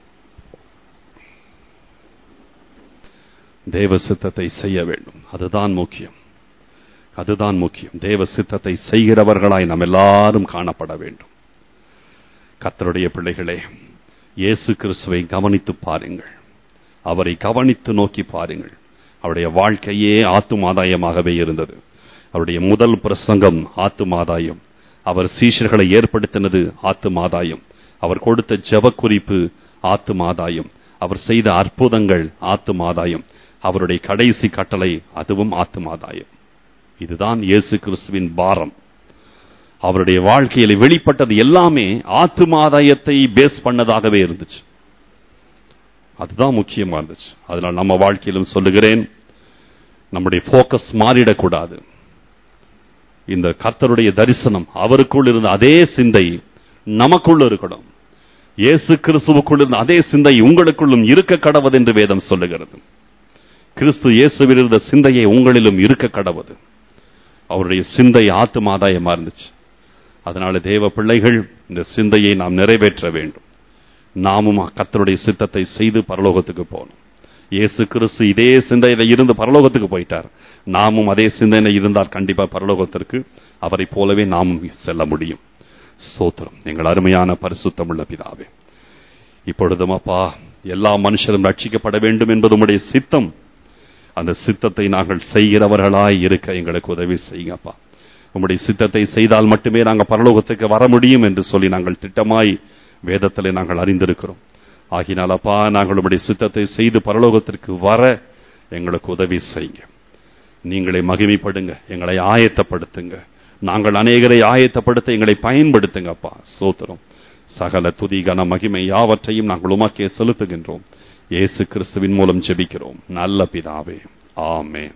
தேவ சித்தத்தை செய்ய வேண்டும் அதுதான் முக்கியம் அதுதான் முக்கியம் தேவ சித்தத்தை செய்கிறவர்களாய் நாம் எல்லாரும் காணப்பட வேண்டும் கத்தருடைய பிள்ளைகளே இயேசு கிறிஸ்துவை கவனித்து பாருங்கள் அவரை கவனித்து நோக்கி பாருங்கள் அவருடைய வாழ்க்கையே ஆத்துமாதாயமாகவே இருந்தது அவருடைய முதல் பிரசங்கம் ஆத்துமாதாயம் அவர் சீஷர்களை ஏற்படுத்தினது ஆத்துமாதாயம் அவர் கொடுத்த ஜெப குறிப்பு ஆத்துமாதாயம் அவர் செய்த அற்புதங்கள் ஆத்துமாதாயம் அவருடைய கடைசி கட்டளை அதுவும் ஆத்துமாதாயம் இதுதான் இயேசு கிறிஸ்துவின் பாரம் அவருடைய வாழ்க்கையில் வெளிப்பட்டது எல்லாமே ஆத்துமாதாயத்தை பேஸ் பண்ணதாகவே இருந்துச்சு அதுதான் முக்கியமா இருந்துச்சு அதனால் நம்ம வாழ்க்கையிலும் சொல்லுகிறேன் நம்முடைய போக்கஸ் மாறிடக்கூடாது இந்த கர்த்தருடைய தரிசனம் அவருக்குள் இருந்த அதே சிந்தை நமக்குள்ள இருக்கணும் இயேசு கிறிஸ்துவுக்குள் இருந்த அதே சிந்தை உங்களுக்குள்ளும் இருக்க கடவது என்று வேதம் சொல்லுகிறது கிறிஸ்து இயேசுவில் இருந்த சிந்தையை உங்களிலும் இருக்க கடவது அவருடைய சிந்தை ஆத்துமாதாயமா இருந்துச்சு அதனால தேவ பிள்ளைகள் இந்த சிந்தையை நாம் நிறைவேற்ற வேண்டும் நாமும் கத்தருடைய சித்தத்தை செய்து பரலோகத்துக்கு போகணும் இயேசு கிறிஸ்து இதே சிந்தையில இருந்து பரலோகத்துக்கு போயிட்டார் நாமும் அதே சிந்தனை இருந்தால் கண்டிப்பா பரலோகத்திற்கு அவரை போலவே நாமும் செல்ல முடியும் சோத்திரம் எங்கள் அருமையான பரிசுத்தமுள்ள பிதாவே இப்பொழுதும் அப்பா எல்லா மனுஷரும் ரட்சிக்கப்பட வேண்டும் என்பது உடைய சித்தம் அந்த சித்தத்தை நாங்கள் செய்கிறவர்களாய் இருக்க எங்களுக்கு உதவி செய்யுங்கப்பா உம்முடைய சித்தத்தை செய்தால் மட்டுமே நாங்கள் பரலோகத்துக்கு வர முடியும் என்று சொல்லி நாங்கள் திட்டமாய் வேதத்திலே நாங்கள் அறிந்திருக்கிறோம் ஆகினால் அப்பா நாங்கள் உம்முடைய சித்தத்தை செய்து பரலோகத்திற்கு வர எங்களுக்கு உதவி செய்யுங்க நீங்களை மகிமைப்படுங்க எங்களை ஆயத்தப்படுத்துங்க நாங்கள் அநேகரை ஆயத்தப்படுத்த எங்களை பயன்படுத்துங்க அப்பா சோத்திரம் சகல துதி கன மகிமை யாவற்றையும் நாங்கள் உமக்கே செலுத்துகின்றோம் இயேசு கிறிஸ்துவின் மூலம் ஜெபிக்கிறோம் நல்ல பிதாவே ஆமென்